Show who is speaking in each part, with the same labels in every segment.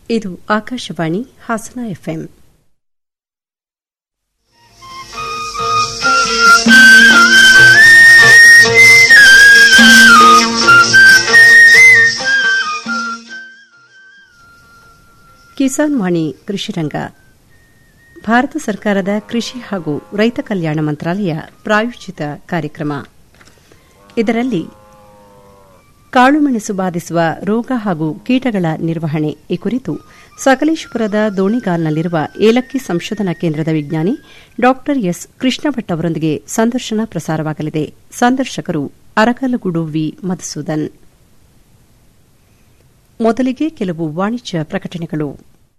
Speaker 1: ಇದು ಆಕಾಶವಾಣಿ ಹಾಸನ ಎಫ್ಎಂ ಕಿಸಾನ್ ವಾಣಿ ಕೃಷಿರಂಗ ಭಾರತ ಸರ್ಕಾರದ ಕೃಷಿ ಹಾಗೂ ರೈತ ಕಲ್ಯಾಣ ಮಂತ್ರಾಲಯ ಪ್ರಾಯೋಜಿತ ಕಾರ್ಯಕ್ರಮ ಇದರಲ್ಲಿ ಕಾಳುಮೆಣಸು ಬಾಧಿಸುವ ರೋಗ ಹಾಗೂ ಕೀಟಗಳ ನಿರ್ವಹಣೆ ಈ ಕುರಿತು ಸಕಲೇಶಪುರದ ದೋಣಿಗಾಲ್ನಲ್ಲಿರುವ ಏಲಕ್ಕಿ ಸಂಶೋಧನಾ ಕೇಂದ್ರದ ವಿಜ್ಞಾನಿ ಡಾ ಎಸ್ ಕೃಷ್ಣಭಟ್ ಅವರೊಂದಿಗೆ ಸಂದರ್ಶನ ಪ್ರಸಾರವಾಗಲಿದೆ ಸಂದರ್ಶಕರು ಅರಕಲಗೂಡು ವಿ ಮಧುಸೂದನ್ ಮೊದಲಿಗೆ ಕೆಲವು ವಾಣಿಜ್ಯ ಪ್ರಕಟಣೆಗಳು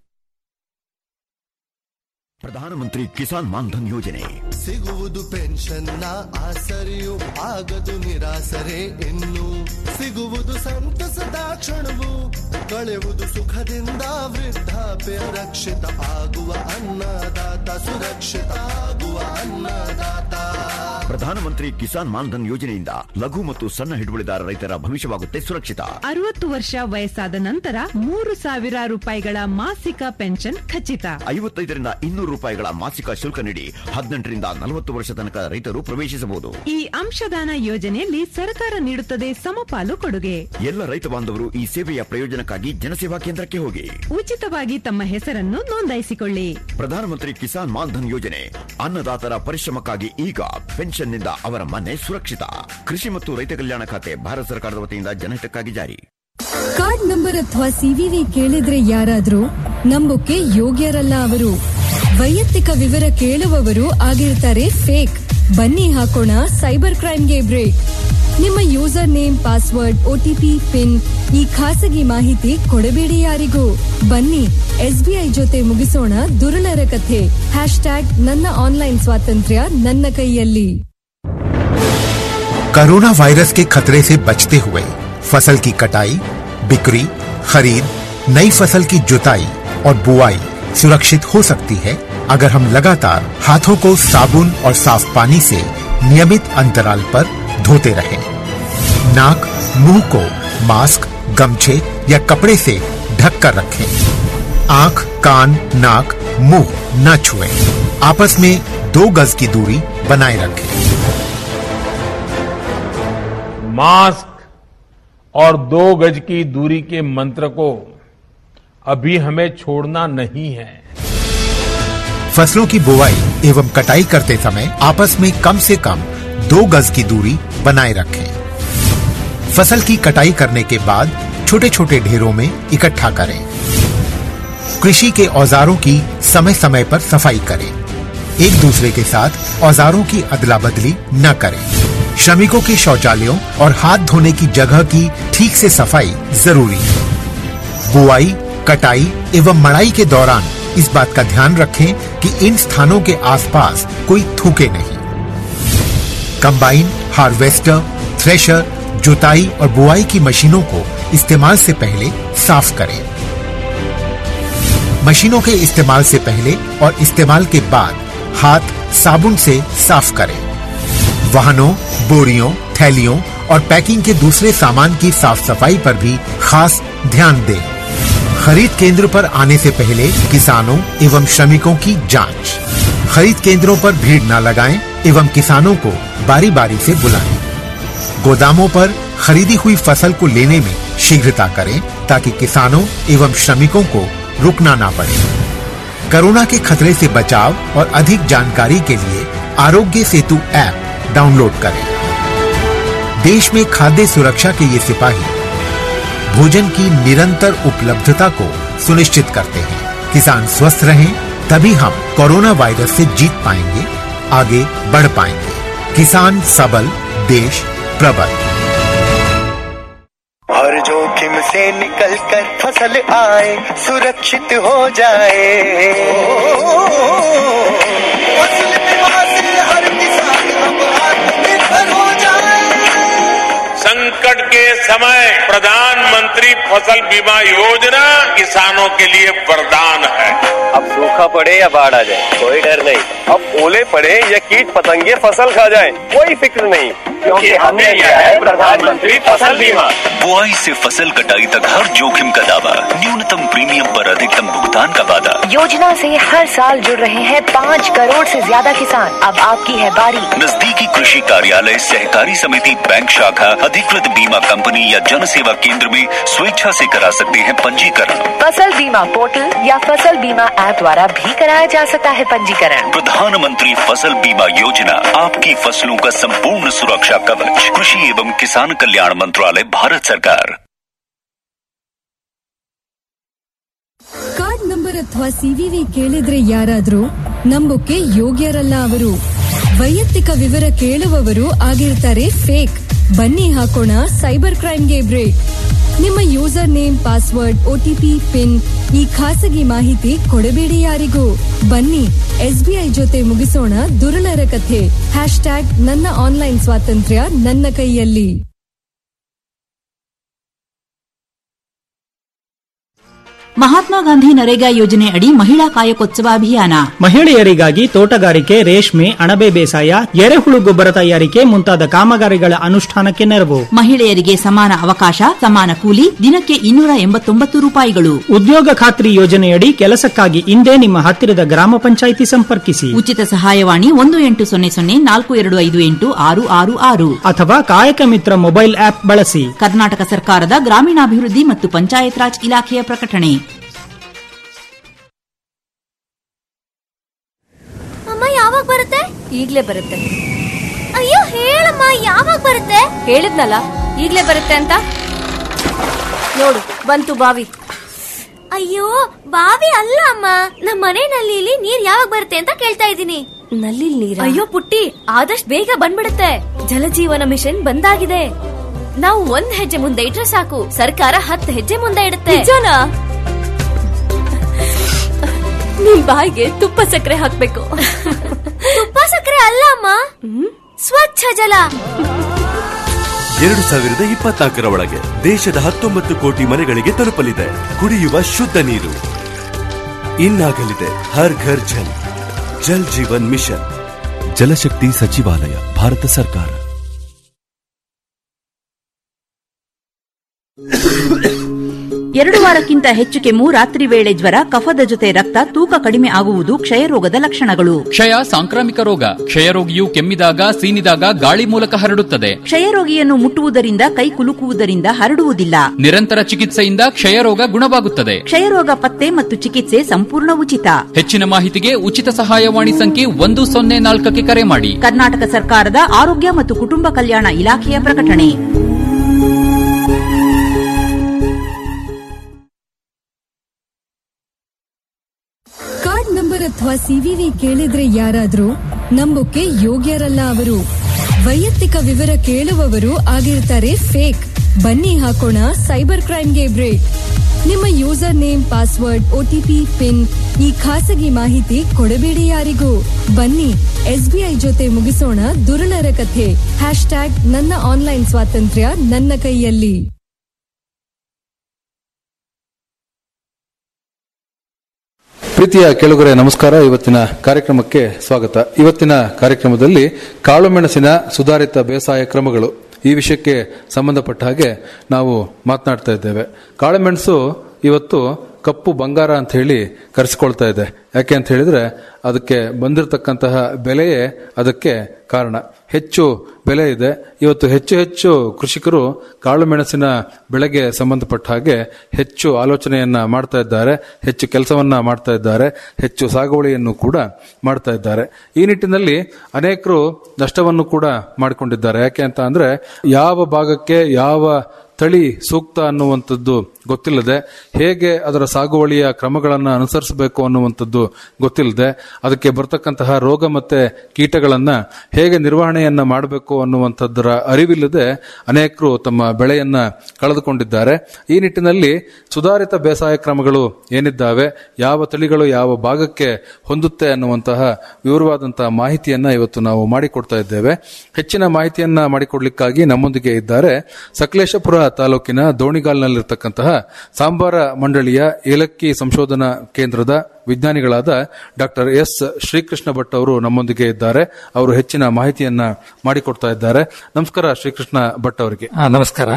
Speaker 2: ಪ್ರಧಾನಮಂತ್ರಿ ಕಿಸಾನ್ ಮಾನ್ಧನ್ ಯೋಜನೆ
Speaker 3: ಸಿಗುವುದು ಪೆನ್ಷನ್ನ ಆಸರೆಯು ಆಗದು ನಿರಾಸರೆ ಇನ್ನು ಸಿಗುವುದು ಸಂತಸದ ಕ್ಷಣವು ಕಳೆಯುವುದು ಸುಖದಿಂದ ವೃದ್ಧಾಪ್ಯ ರಕ್ಷಿತ ಆಗುವ ಅನ್ನದಾತ ಸುರಕ್ಷಿತ ಆಗುವ ಅನ್ನದಾತ
Speaker 2: ಪ್ರಧಾನಮಂತ್ರಿ ಕಿಸಾನ್ ಮಾನ್ಧನ್ ಯೋಜನೆಯಿಂದ ಲಘು ಮತ್ತು ಸಣ್ಣ ಹಿಡುವಳಿದಾರ ರೈತರ ಭವಿಷ್ಯವಾಗುತ್ತೆ ಸುರಕ್ಷಿತ
Speaker 4: ಅರವತ್ತು ವರ್ಷ ವಯಸ್ಸಾದ ನಂತರ ಮೂರು ಸಾವಿರ ರೂಪಾಯಿಗಳ ಮಾಸಿಕ ಪೆನ್ಷನ್ ಖಚಿತ
Speaker 2: ಐವತ್ತೈದರಿಂದ ಇನ್ನೂರು ರೂಪಾಯಿಗಳ ಮಾಸಿಕ ಶುಲ್ಕ ನೀಡಿ ಹದಿನೆಂಟರಿಂದ ನಲವತ್ತು ವರ್ಷ ತನಕ ರೈತರು ಪ್ರವೇಶಿಸಬಹುದು
Speaker 4: ಈ ಅಂಶದಾನ ಯೋಜನೆಯಲ್ಲಿ ಸರ್ಕಾರ ನೀಡುತ್ತದೆ ಸಮಪಾಲು ಕೊಡುಗೆ
Speaker 2: ಎಲ್ಲ ರೈತ ಬಾಂಧವರು ಈ ಸೇವೆಯ ಪ್ರಯೋಜನಕ್ಕಾಗಿ ಜನಸೇವಾ ಕೇಂದ್ರಕ್ಕೆ ಹೋಗಿ
Speaker 4: ಉಚಿತವಾಗಿ ತಮ್ಮ ಹೆಸರನ್ನು ನೋಂದಾಯಿಸಿಕೊಳ್ಳಿ
Speaker 2: ಪ್ರಧಾನಮಂತ್ರಿ ಕಿಸಾನ್ ಮಾನ್ಧನ್ ಯೋಜನೆ ಅನ್ನದಾತರ ಪರಿಶ್ರಮಕ್ಕಾಗಿ ಈಗ ಪೆನ್ಷನ್ನಿಂದ ಅವರ ಮನೆ ಸುರಕ್ಷಿತ ಕೃಷಿ ಮತ್ತು ರೈತ ಕಲ್ಯಾಣ ಖಾತೆ ಭಾರತ ಸರ್ಕಾರದ ವತಿಯಿಂದ ಜನಹಿತಕ್ಕಾಗಿ ಜಾರಿ
Speaker 5: ಕಾರ್ಡ್ ನಂಬರ್ ಅಥವಾ ಸಿವಿವಿ ಕೇಳಿದ್ರೆ ಯಾರಾದ್ರೂ ನಂಬೋಕೆ ಯೋಗ್ಯರಲ್ಲ ಅವರು ವೈಯಕ್ತಿಕ ವಿವರ ಕೇಳುವವರು ಆಗಿರ್ತಾರೆ ಫೇಕ್ ಬನ್ನಿ ಹಾಕೋಣ ಸೈಬರ್ ಕ್ರೈಮ್ಗೆ ಬ್ರೇಕ್ ನಿಮ್ಮ user name password OTP pin ಈ ಖಾಸಗಿ ಮಾಹಿತಿ ಕೊಡಬೇಡಿ ಯಾರಿಗೂ ಬನ್ನಿ ಎಸ್ಬಿಐ ಜೊತೆ ಮುಗಿಸೋಣ ದುರುಳರ ಕಥೆ ಹ್ಯಾಶ್ ಟ್ಯಾಗ್ ನನ್ನ ಆನ್ಲೈನ್ ಸ್ವಾತಂತ್ರ್ಯ ನನ್ನ ಕೈಯಲ್ಲಿ
Speaker 6: कोरोना वायरस के खतरे से बचते हुए फसल की कटाई बिक्री खरीद नई फसल की जुताई और बुआई सुरक्षित हो सकती है अगर हम लगातार हाथों को साबुन और साफ पानी से नियमित अंतराल पर धोते रहें। नाक मुंह को मास्क गमछे या कपड़े से ढक कर रखें आंख कान नाक मुंह न छुएं। आपस में दो गज की दूरी बनाए रखें
Speaker 7: मास्क और दो गज की दूरी के मंत्र को अभी हमें छोड़ना नहीं है
Speaker 6: फसलों की बुवाई एवं कटाई करते समय आपस में कम से कम दो गज की दूरी बनाए रखें फसल की कटाई करने के बाद छोटे छोटे ढेरों में इकट्ठा करें कृषि के औजारों की समय समय पर सफाई करें एक दूसरे के साथ औजारों की अदला बदली न करें श्रमिकों के शौचालयों और हाथ धोने की जगह की ठीक से सफाई जरूरी है बुआई कटाई एवं मड़ाई के दौरान इस बात का ध्यान रखें कि इन स्थानों के आसपास कोई थूके नहीं कंबाइन हार्वेस्टर थ्रेशर जुताई और बुआई की मशीनों को इस्तेमाल से पहले साफ करें मशीनों के इस्तेमाल से पहले और इस्तेमाल के बाद हाथ साबुन से साफ करें वाहनों बोरियों थैलियों और पैकिंग के दूसरे सामान की साफ सफाई पर भी खास ध्यान दें खरीद केंद्र पर आने से पहले किसानों एवं श्रमिकों की जांच खरीद केंद्रों पर भीड़ न लगाएं एवं किसानों को बारी बारी से बुलाएं गोदामों पर खरीदी हुई फसल को लेने में शीघ्रता करें ताकि किसानों एवं श्रमिकों को रुकना ना पड़े कोरोना के खतरे से बचाव और अधिक जानकारी के लिए आरोग्य सेतु ऐप डाउनलोड करें देश में खाद्य सुरक्षा के ये सिपाही भोजन की निरंतर उपलब्धता को सुनिश्चित करते हैं किसान स्वस्थ रहें तभी हम कोरोना वायरस से जीत पाएंगे आगे बढ़ पाएंगे किसान सबल देश प्रबल
Speaker 3: हर जोखिम से निकल कर फसल आए सुरक्षित हो जाए फसल बीमा से हर किसान अब आत्मनिर्भर हो जाए
Speaker 8: संकट के समय प्रधानमंत्री फसल बीमा योजना किसानों के लिए वरदान है
Speaker 9: अब सूखा पड़े या बाढ़ आ जाए कोई डर नहीं अब ओले पड़े या कीट पतंगे फसल खा जाए कोई फिक्र नहीं क्योंकि हमने लिया है प्रधानमंत्री फसल बीमा
Speaker 10: बुआई से फसल कटाई तक हर जोखिम का दावा न्यूनतम प्रीमियम पर अधिकतम भुगतान का वादा
Speaker 11: योजना से हर साल जुड़ रहे हैं पाँच करोड़ से ज्यादा किसान अब आपकी है बारी
Speaker 10: नजदीकी कृषि कार्यालय सहकारी समिति बैंक शाखा अधिकृत बीमा कंपनी या जन सेवा केंद्र में स्वेच्छा से करा सकते हैं पंजीकरण
Speaker 11: फसल बीमा पोर्टल या फसल बीमा ऐप द्वारा भी कराया जा सकता है पंजीकरण
Speaker 10: प्रधानमंत्री फसल बीमा योजना आपकी फसलों का संपूर्ण सुरक्षा कवच कृषि एवं किसान कल्याण मंत्रालय भारत सरकार
Speaker 5: ಕಾರ್ಡ್ ನಂಬರ್ ಅಥವಾ ಸಿವಿವಿ ಕೇಳಿದ್ರೆ ಯಾರಾದ್ರೂ ನಂಬೋಕೆ ಯೋಗ್ಯರಲ್ಲ ಅವರು ವೈಯಕ್ತಿಕ ವಿವರ ಕೇಳುವವರು ಆಗಿರ್ತಾರೆ ಫೇಕ್ ಬನ್ನಿ ಹಾಕೋಣ ಸೈಬರ್ ಕ್ರೈಮ್ಗೆ ಬ್ರೇಕ್ ನಿಮ್ಮ user name password OTP pin ಈ ಖಾಸಗಿ ಮಾಹಿತಿ ಕೊಡಬೇಡಿ ಯಾರಿಗೂ ಬನ್ನಿ ಎಸ್ಬಿಐ ಜೊತೆ ಮುಗಿಸೋಣ ದುರುಳರ ಕಥೆ ಹ್ಯಾಶ್ ಟ್ಯಾಗ್ ನನ್ನ ಆನ್ಲೈನ್ ಸ್ವಾತಂತ್ರ್ಯ ನನ್ನ ಕೈಯಲ್ಲಿ
Speaker 12: ಮಹಾತ್ಮ ಗಾಂಧಿ ನರೇಗಾ ಯೋಜನೆ ಅಡಿ ಮಹಿಳಾ ಕಾಯಕೋತ್ಸವ ಅಭಿಯಾನ
Speaker 13: ಮಹಿಳೆಯರಿಗಾಗಿ ತೋಟಗಾರಿಕೆ ರೇಷ್ಮೆ ಅಣಬೆ ಬೇಸಾಯ ಎರೆಹುಳು ಗೊಬ್ಬರ ತಯಾರಿಕೆ ಮುಂತಾದ ಕಾಮಗಾರಿಗಳ ಅನುಷ್ಠಾನಕ್ಕೆ ನೆರವು
Speaker 12: ಮಹಿಳೆಯರಿಗೆ ಸಮಾನ ಅವಕಾಶ ಸಮಾನ ಕೂಲಿ ದಿನಕ್ಕೆ ಇನ್ನೂರ ಎಂಬತ್ತೊಂಬತ್ತು ರೂಪಾಯಿಗಳು
Speaker 13: ಉದ್ಯೋಗ ಖಾತ್ರಿ ಯೋಜನೆಯಡಿ ಕೆಲಸಕ್ಕಾಗಿ ಇಂದೇ ನಿಮ್ಮ ಹತ್ತಿರದ ಗ್ರಾಮ ಪಂಚಾಯಿತಿ ಸಂಪರ್ಕಿಸಿ
Speaker 12: ಉಚಿತ ಸಹಾಯವಾಣಿ ಒಂದು ಎಂಟು ಸೊನ್ನೆ ಸೊನ್ನೆ ನಾಲ್ಕು ಎರಡು ಐದು ಎಂಟು ಆರು ಆರು ಆರು
Speaker 13: ಅಥವಾ ಕಾಯಕ ಮಿತ್ರ ಮೊಬೈಲ್ ಆಪ್ ಬಳಸಿ
Speaker 12: ಕರ್ನಾಟಕ ಸರ್ಕಾರದ ಗ್ರಾಮೀಣಾಭಿವೃದ್ಧಿ ಮತ್ತು ಪಂಚಾಯತ್ ರಾಜ್ ಇಲಾಖೆಯ ಪ್ರಕಟಣೆ
Speaker 14: ಅಮ್ಮ ಯಾವಾಗ ಬರುತ್ತೆ
Speaker 15: ಈಗ್ಲೇ ಬರುತ್ತೆ
Speaker 14: ಅಯ್ಯೋ ಹೇಳಮ್ಮ ಯಾವಾಗ ಬರುತ್ತೆ
Speaker 15: ಹೇಳಿದ್ನಲ್ಲ ಈಗ್ಲೇ ಬರುತ್ತೆ ಅಂತ ನೋಡು ಬಂತು ಬಾವಿ
Speaker 14: ಅಯ್ಯೋ ಬಾವಿ ಅಲ್ಲ ಅಮ್ಮ ನಮ್ಮ ಮನೆ ನಲ್ಲಿಲಿ ನೀರ್ ಯಾವಾಗ ಬರುತ್ತೆ ಅಂತ ಕೇಳ್ತಾ ಇದ್ದೀನಿ
Speaker 15: ನಲ್ಲಿ ನೀರ
Speaker 14: ಅಯ್ಯೋ ಪುಟ್ಟಿ ಆದಷ್ಟು ಬೇಗ ಬಂದ್ಬಿಡುತ್ತೆ ಜಲಜೀವನ ಮಿಷನ್ ಬಂದಾಗಿದೆ ನಾವು ಒಂದ್ ಹೆಜ್ಜೆ ಮುಂದೆ ಇಟ್ರೆ ಸಾಕು ಸರ್ಕಾರ ಹತ್ತು ಹೆಜ್ಜೆ ಮುಂದೆ ಇಡುತ್ತೆ
Speaker 15: ನಿಜನಾ ನಿಮ್ ಬಾಯಿಗೆ ತುಪ್ಪ ಸಕ್ಕರೆ ಹಾಕ್ಬೇಕು
Speaker 14: ತುಪ್ಪ ಸಕ್ಕರೆ ಅಲ್ಲ ಅಮ್ಮ ಸ್ವಚ್ಛ ಜಲ
Speaker 16: ಎರಡು ಸಾವಿರದ ಇಪ್ಪತ್ನಾಲ್ಕರ ಒಳಗೆ ದೇಶದ ಹತ್ತೊಂಬತ್ತು ಕೋಟಿ ಮನೆಗಳಿಗೆ ತಲುಪಲಿದೆ ಕುಡಿಯುವ ಶುದ್ಧ ನೀರು ಇನ್ನಾಗಲಿದೆ ಹರ್ ಘರ್ ಜಲ್ ಜಲ್ ಜೀವನ್ ಮಿಷನ್ ಜಲಶಕ್ತಿ ಸಚಿವಾಲಯ ಭಾರತ ಸರ್ಕಾರ
Speaker 12: ಎರಡು ವಾರಕ್ಕಿಂತ ಹೆಚ್ಚು ಕೆಮ್ಮು ರಾತ್ರಿ ವೇಳೆ ಜ್ವರ ಕಫದ ಜೊತೆ ರಕ್ತ ತೂಕ ಕಡಿಮೆ ಆಗುವುದು ಕ್ಷಯರೋಗದ ಲಕ್ಷಣಗಳು
Speaker 17: ಕ್ಷಯ ಸಾಂಕ್ರಾಮಿಕ ರೋಗ ಕ್ಷಯರೋಗಿಯು ಕೆಮ್ಮಿದಾಗ ಸೀನಿದಾಗ ಗಾಳಿ ಮೂಲಕ ಹರಡುತ್ತದೆ
Speaker 12: ಕ್ಷಯರೋಗಿಯನ್ನು ಮುಟ್ಟುವುದರಿಂದ ಕೈ ಕುಲುಕುವುದರಿಂದ ಹರಡುವುದಿಲ್ಲ
Speaker 17: ನಿರಂತರ ಚಿಕಿತ್ಸೆಯಿಂದ ಕ್ಷಯರೋಗ ಗುಣವಾಗುತ್ತದೆ
Speaker 12: ಕ್ಷಯರೋಗ ಪತ್ತೆ ಮತ್ತು ಚಿಕಿತ್ಸೆ ಸಂಪೂರ್ಣ ಉಚಿತ
Speaker 17: ಹೆಚ್ಚಿನ ಮಾಹಿತಿಗೆ ಉಚಿತ ಸಹಾಯವಾಣಿ ಸಂಖ್ಯೆ ಒಂದು ಸೊನ್ನೆ ನಾಲ್ಕಕ್ಕೆ ಕರೆ ಮಾಡಿ
Speaker 12: ಕರ್ನಾಟಕ ಸರ್ಕಾರದ ಆರೋಗ್ಯ ಮತ್ತು ಕುಟುಂಬ ಕಲ್ಯಾಣ ಇಲಾಖೆಯ ಪ್ರಕಟಣೆ
Speaker 5: ಕಾರ್ಡ್ ನಂಬರ್ ಅಥವಾ ಸಿವಿವಿ ಕೇಳಿದ್ರೆ ಯಾರಾದ್ರೂ ನಂಬೋಕೆ ಯೋಗ್ಯರಲ್ಲ ಅವರು ವೈಯಕ್ತಿಕ ವಿವರ ಕೇಳುವವರು ಆಗಿರ್ತಾರೆ ಫೇಕ್ ಬನ್ನಿ ಹಾಕೋಣ ಸೈಬರ್ ಕ್ರೈಮ್ಗೆ ಬ್ರೇಕ್ ನಿಮ್ಮ user name password OTP pin ಈ ಖಾಸಗಿ ಮಾಹಿತಿ ಕೊಡಬೇಡಿ ಯಾರಿಗೂ ಬನ್ನಿ ಎಸ್ಬಿಐ ಜೊತೆ ಮುಗಿಸೋಣ ದುರುಳರ ಕಥೆ ಹ್ಯಾಶ್ ಟ್ಯಾಗ್ ನನ್ನ ಆನ್ಲೈನ್ ಸ್ವಾತಂತ್ರ್ಯ ನನ್ನ ಕೈಯಲ್ಲಿ
Speaker 18: ಪ್ರೀತಿಯ ಕೆಳಗರೆ ನಮಸ್ಕಾರ ಇವತ್ತಿನ ಕಾರ್ಯಕ್ರಮಕ್ಕೆ ಸ್ವಾಗತ ಇವತ್ತಿನ ಕಾರ್ಯಕ್ರಮದಲ್ಲಿ ಕಾಳುಮೆಣಸಿನ ಸುಧಾರಿತ ಬೇಸಾಯ ಕ್ರಮಗಳು ಈ ವಿಷಯಕ್ಕೆ ಸಂಬಂಧಪಟ್ಟ ಹಾಗೆ ನಾವು ಮಾತನಾಡ್ತಾ ಇದ್ದೇವೆ ಕಾಳುಮೆಣಸು ಇವತ್ತು ಕಪ್ಪು ಬಂಗಾರ ಅಂತ ಹೇಳಿ ಕರೆಸಿಕೊಳ್ತಾ ಇದೆ ಯಾಕೆ ಅಂತ ಹೇಳಿದ್ರೆ ಅದಕ್ಕೆ ಬಂದಿರತಕ್ಕಂತಹ ಬೆಲೆಯೇ ಅದಕ್ಕೆ ಕಾರಣ ಹೆಚ್ಚು ಬೆಲೆ ಇದೆ ಇವತ್ತು ಹೆಚ್ಚು ಹೆಚ್ಚು ಕೃಷಿಕರು ಕಾಳು ಮೆಣಸಿನ ಬೆಳೆಗೆ ಸಂಬಂಧಪಟ್ಟ ಹಾಗೆ ಹೆಚ್ಚು ಆಲೋಚನೆಯನ್ನ ಮಾಡ್ತಾ ಇದ್ದಾರೆ ಹೆಚ್ಚು ಕೆಲಸವನ್ನ ಮಾಡ್ತಾ ಇದ್ದಾರೆ ಹೆಚ್ಚು ಸಾಗುವಳಿಯನ್ನು ಕೂಡ ಮಾಡ್ತಾ ಇದ್ದಾರೆ ಈ ನಿಟ್ಟಿನಲ್ಲಿ ಅನೇಕರು ನಷ್ಟವನ್ನು ಕೂಡ ಮಾಡಿಕೊಂಡಿದ್ದಾರೆ ಯಾಕೆ ಅಂತ ಅಂದ್ರೆ ಯಾವ ಭಾಗಕ್ಕೆ ಯಾವ ತಳಿ ಸೂಕ್ತ ಅನ್ನುವಂಥದ್ದು ಗೊತ್ತಿಲ್ಲದೆ ಹೇಗೆ ಅದರ ಸಾಗುವಳಿಯ ಕ್ರಮಗಳನ್ನು ಅನುಸರಿಸಬೇಕು ಅನ್ನುವಂಥದ್ದು ಗೊತ್ತಿಲ್ಲದೆ ಅದಕ್ಕೆ ಬರ್ತಕ್ಕಂತಹ ರೋಗ ಮತ್ತೆ ಕೀಟಗಳನ್ನ ಹೇಗೆ ನಿರ್ವಹಣೆಯನ್ನ ಮಾಡಬೇಕು ಅನ್ನುವಂಥದ್ದರ ಅರಿವಿಲ್ಲದೆ ಅನೇಕರು ತಮ್ಮ ಬೆಳೆಯನ್ನ ಕಳೆದುಕೊಂಡಿದ್ದಾರೆ ಈ ನಿಟ್ಟಿನಲ್ಲಿ ಸುಧಾರಿತ ಬೇಸಾಯ ಕ್ರಮಗಳು ಏನಿದ್ದಾವೆ ಯಾವ ತಳಿಗಳು ಯಾವ ಭಾಗಕ್ಕೆ ಹೊಂದುತ್ತೆ ಅನ್ನುವಂತಹ ವಿವರವಾದಂತಹ ಮಾಹಿತಿಯನ್ನ ಇವತ್ತು ನಾವು ಮಾಡಿಕೊಡ್ತಾ ಇದ್ದೇವೆ ಹೆಚ್ಚಿನ ಮಾಹಿತಿಯನ್ನ ಮಾಡಿಕೊಡ್ಲಿಕ್ಕಾಗಿ ನಮ್ಮೊಂದಿಗೆ ಇದ್ದಾರೆ ಸಕಲೇಶಪುರ ತಾಲೂಕಿನ ದೋಣಿಗಾಲ್ನಲ್ಲಿರ್ತಕ್ಕಂತಹ ಸಾಂಬಾರ ಮಂಡಳಿಯ ಏಲಕ್ಕಿ ಸಂಶೋಧನಾ ಕೇಂದ್ರದ ವಿಜ್ಞಾನಿಗಳಾದ ಡಾಕ್ಟರ್ ಎಸ್ ಶ್ರೀಕೃಷ್ಣ ಭಟ್ ಅವರು ನಮ್ಮೊಂದಿಗೆ ಇದ್ದಾರೆ ಅವರು ಹೆಚ್ಚಿನ ಮಾಹಿತಿಯನ್ನ ಮಾಡಿಕೊಡ್ತಾ ಇದ್ದಾರೆ ನಮಸ್ಕಾರ ಶ್ರೀಕೃಷ್ಣ ಭಟ್ ಅವರಿಗೆ
Speaker 19: ನಮಸ್ಕಾರ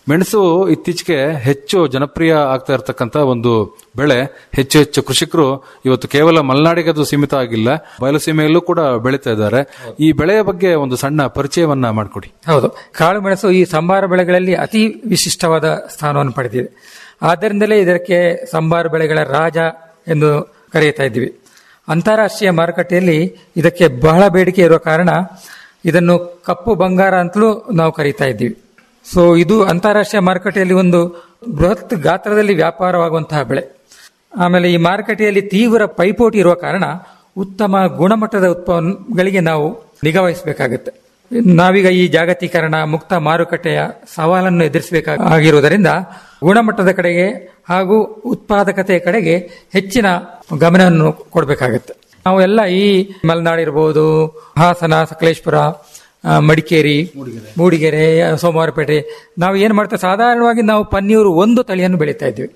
Speaker 18: ಮೆಣಸು ಇತ್ತೀಚೆಗೆ ಹೆಚ್ಚು ಜನಪ್ರಿಯ ಆಗ್ತಾ ಇರತಕ್ಕಂತ ಒಂದು ಬೆಳೆ ಹೆಚ್ಚು ಹೆಚ್ಚು ಕೃಷಿಕರು ಇವತ್ತು ಕೇವಲ ಮಲೆನಾಡಿಗೆ ಅದು ಸೀಮಿತ ಆಗಿಲ್ಲ ಬಯಲುಸೀಮೆಯಲ್ಲೂ ಕೂಡ ಬೆಳೀತಾ ಇದ್ದಾರೆ ಈ ಬೆಳೆಯ ಬಗ್ಗೆ ಒಂದು ಸಣ್ಣ ಪರಿಚಯವನ್ನ ಮಾಡಿಕೊಡಿ
Speaker 19: ಹೌದು ಕಾಳು ಮೆಣಸು ಈ ಸಂಬಾರ ಬೆಳೆಗಳಲ್ಲಿ ಅತಿ ವಿಶಿಷ್ಟವಾದ ಸ್ಥಾನವನ್ನು ಪಡೆದಿದೆ ಆದ್ದರಿಂದಲೇ ಇದಕ್ಕೆ ಸಂಬಾರ ಬೆಳೆಗಳ ರಾಜ ಎಂದು ಕರೆಯುತ್ತಾ ಇದ್ದೀವಿ ಅಂತಾರಾಷ್ಟ್ರೀಯ ಮಾರುಕಟ್ಟೆಯಲ್ಲಿ ಇದಕ್ಕೆ ಬಹಳ ಬೇಡಿಕೆ ಇರುವ ಕಾರಣ ಇದನ್ನು ಕಪ್ಪು ಬಂಗಾರ ಅಂತಲೂ ನಾವು ಕರೀತಾ ಇದ್ದೀವಿ ಸೊ ಇದು ಅಂತಾರಾಷ್ಟ್ರೀಯ ಮಾರುಕಟ್ಟೆಯಲ್ಲಿ ಒಂದು ಬೃಹತ್ ಗಾತ್ರದಲ್ಲಿ ವ್ಯಾಪಾರವಾಗುವಂತಹ ಬೆಳೆ ಆಮೇಲೆ ಈ ಮಾರುಕಟ್ಟೆಯಲ್ಲಿ ತೀವ್ರ ಪೈಪೋಟಿ ಇರುವ ಕಾರಣ ಉತ್ತಮ ಗುಣಮಟ್ಟದ ಉತ್ಪನ್ನಗಳಿಗೆ ನಾವು ನಿಗಾ ವಹಿಸಬೇಕಾಗುತ್ತೆ ನಾವೀಗ ಈ ಜಾಗತೀಕರಣ ಮುಕ್ತ ಮಾರುಕಟ್ಟೆಯ ಸವಾಲನ್ನು ಎದುರಿಸಬೇಕಾಗಿರುವುದರಿಂದ ಗುಣಮಟ್ಟದ ಕಡೆಗೆ ಹಾಗೂ ಉತ್ಪಾದಕತೆಯ ಕಡೆಗೆ ಹೆಚ್ಚಿನ ಗಮನವನ್ನು ಕೊಡಬೇಕಾಗುತ್ತೆ ನಾವು ಎಲ್ಲ ಈ ಮಲೆನಾಡು ಇರಬಹುದು ಹಾಸನ ಸಕಲೇಶ್ಪುರ ಆ, ಮಡಿಕೇರಿ ಮೂಡಿಗೆರೆ ಸೋಮವಾರಪೇಟೆ ನಾವು ಏನ್ ಮಾಡ್ತೇವೆ ಸಾಧಾರಣವಾಗಿ ನಾವು ಪನ್ನೀರು ಒಂದು ತಳಿಯನ್ನು ಬೆಳೀತಾ ಇದ್ವಿ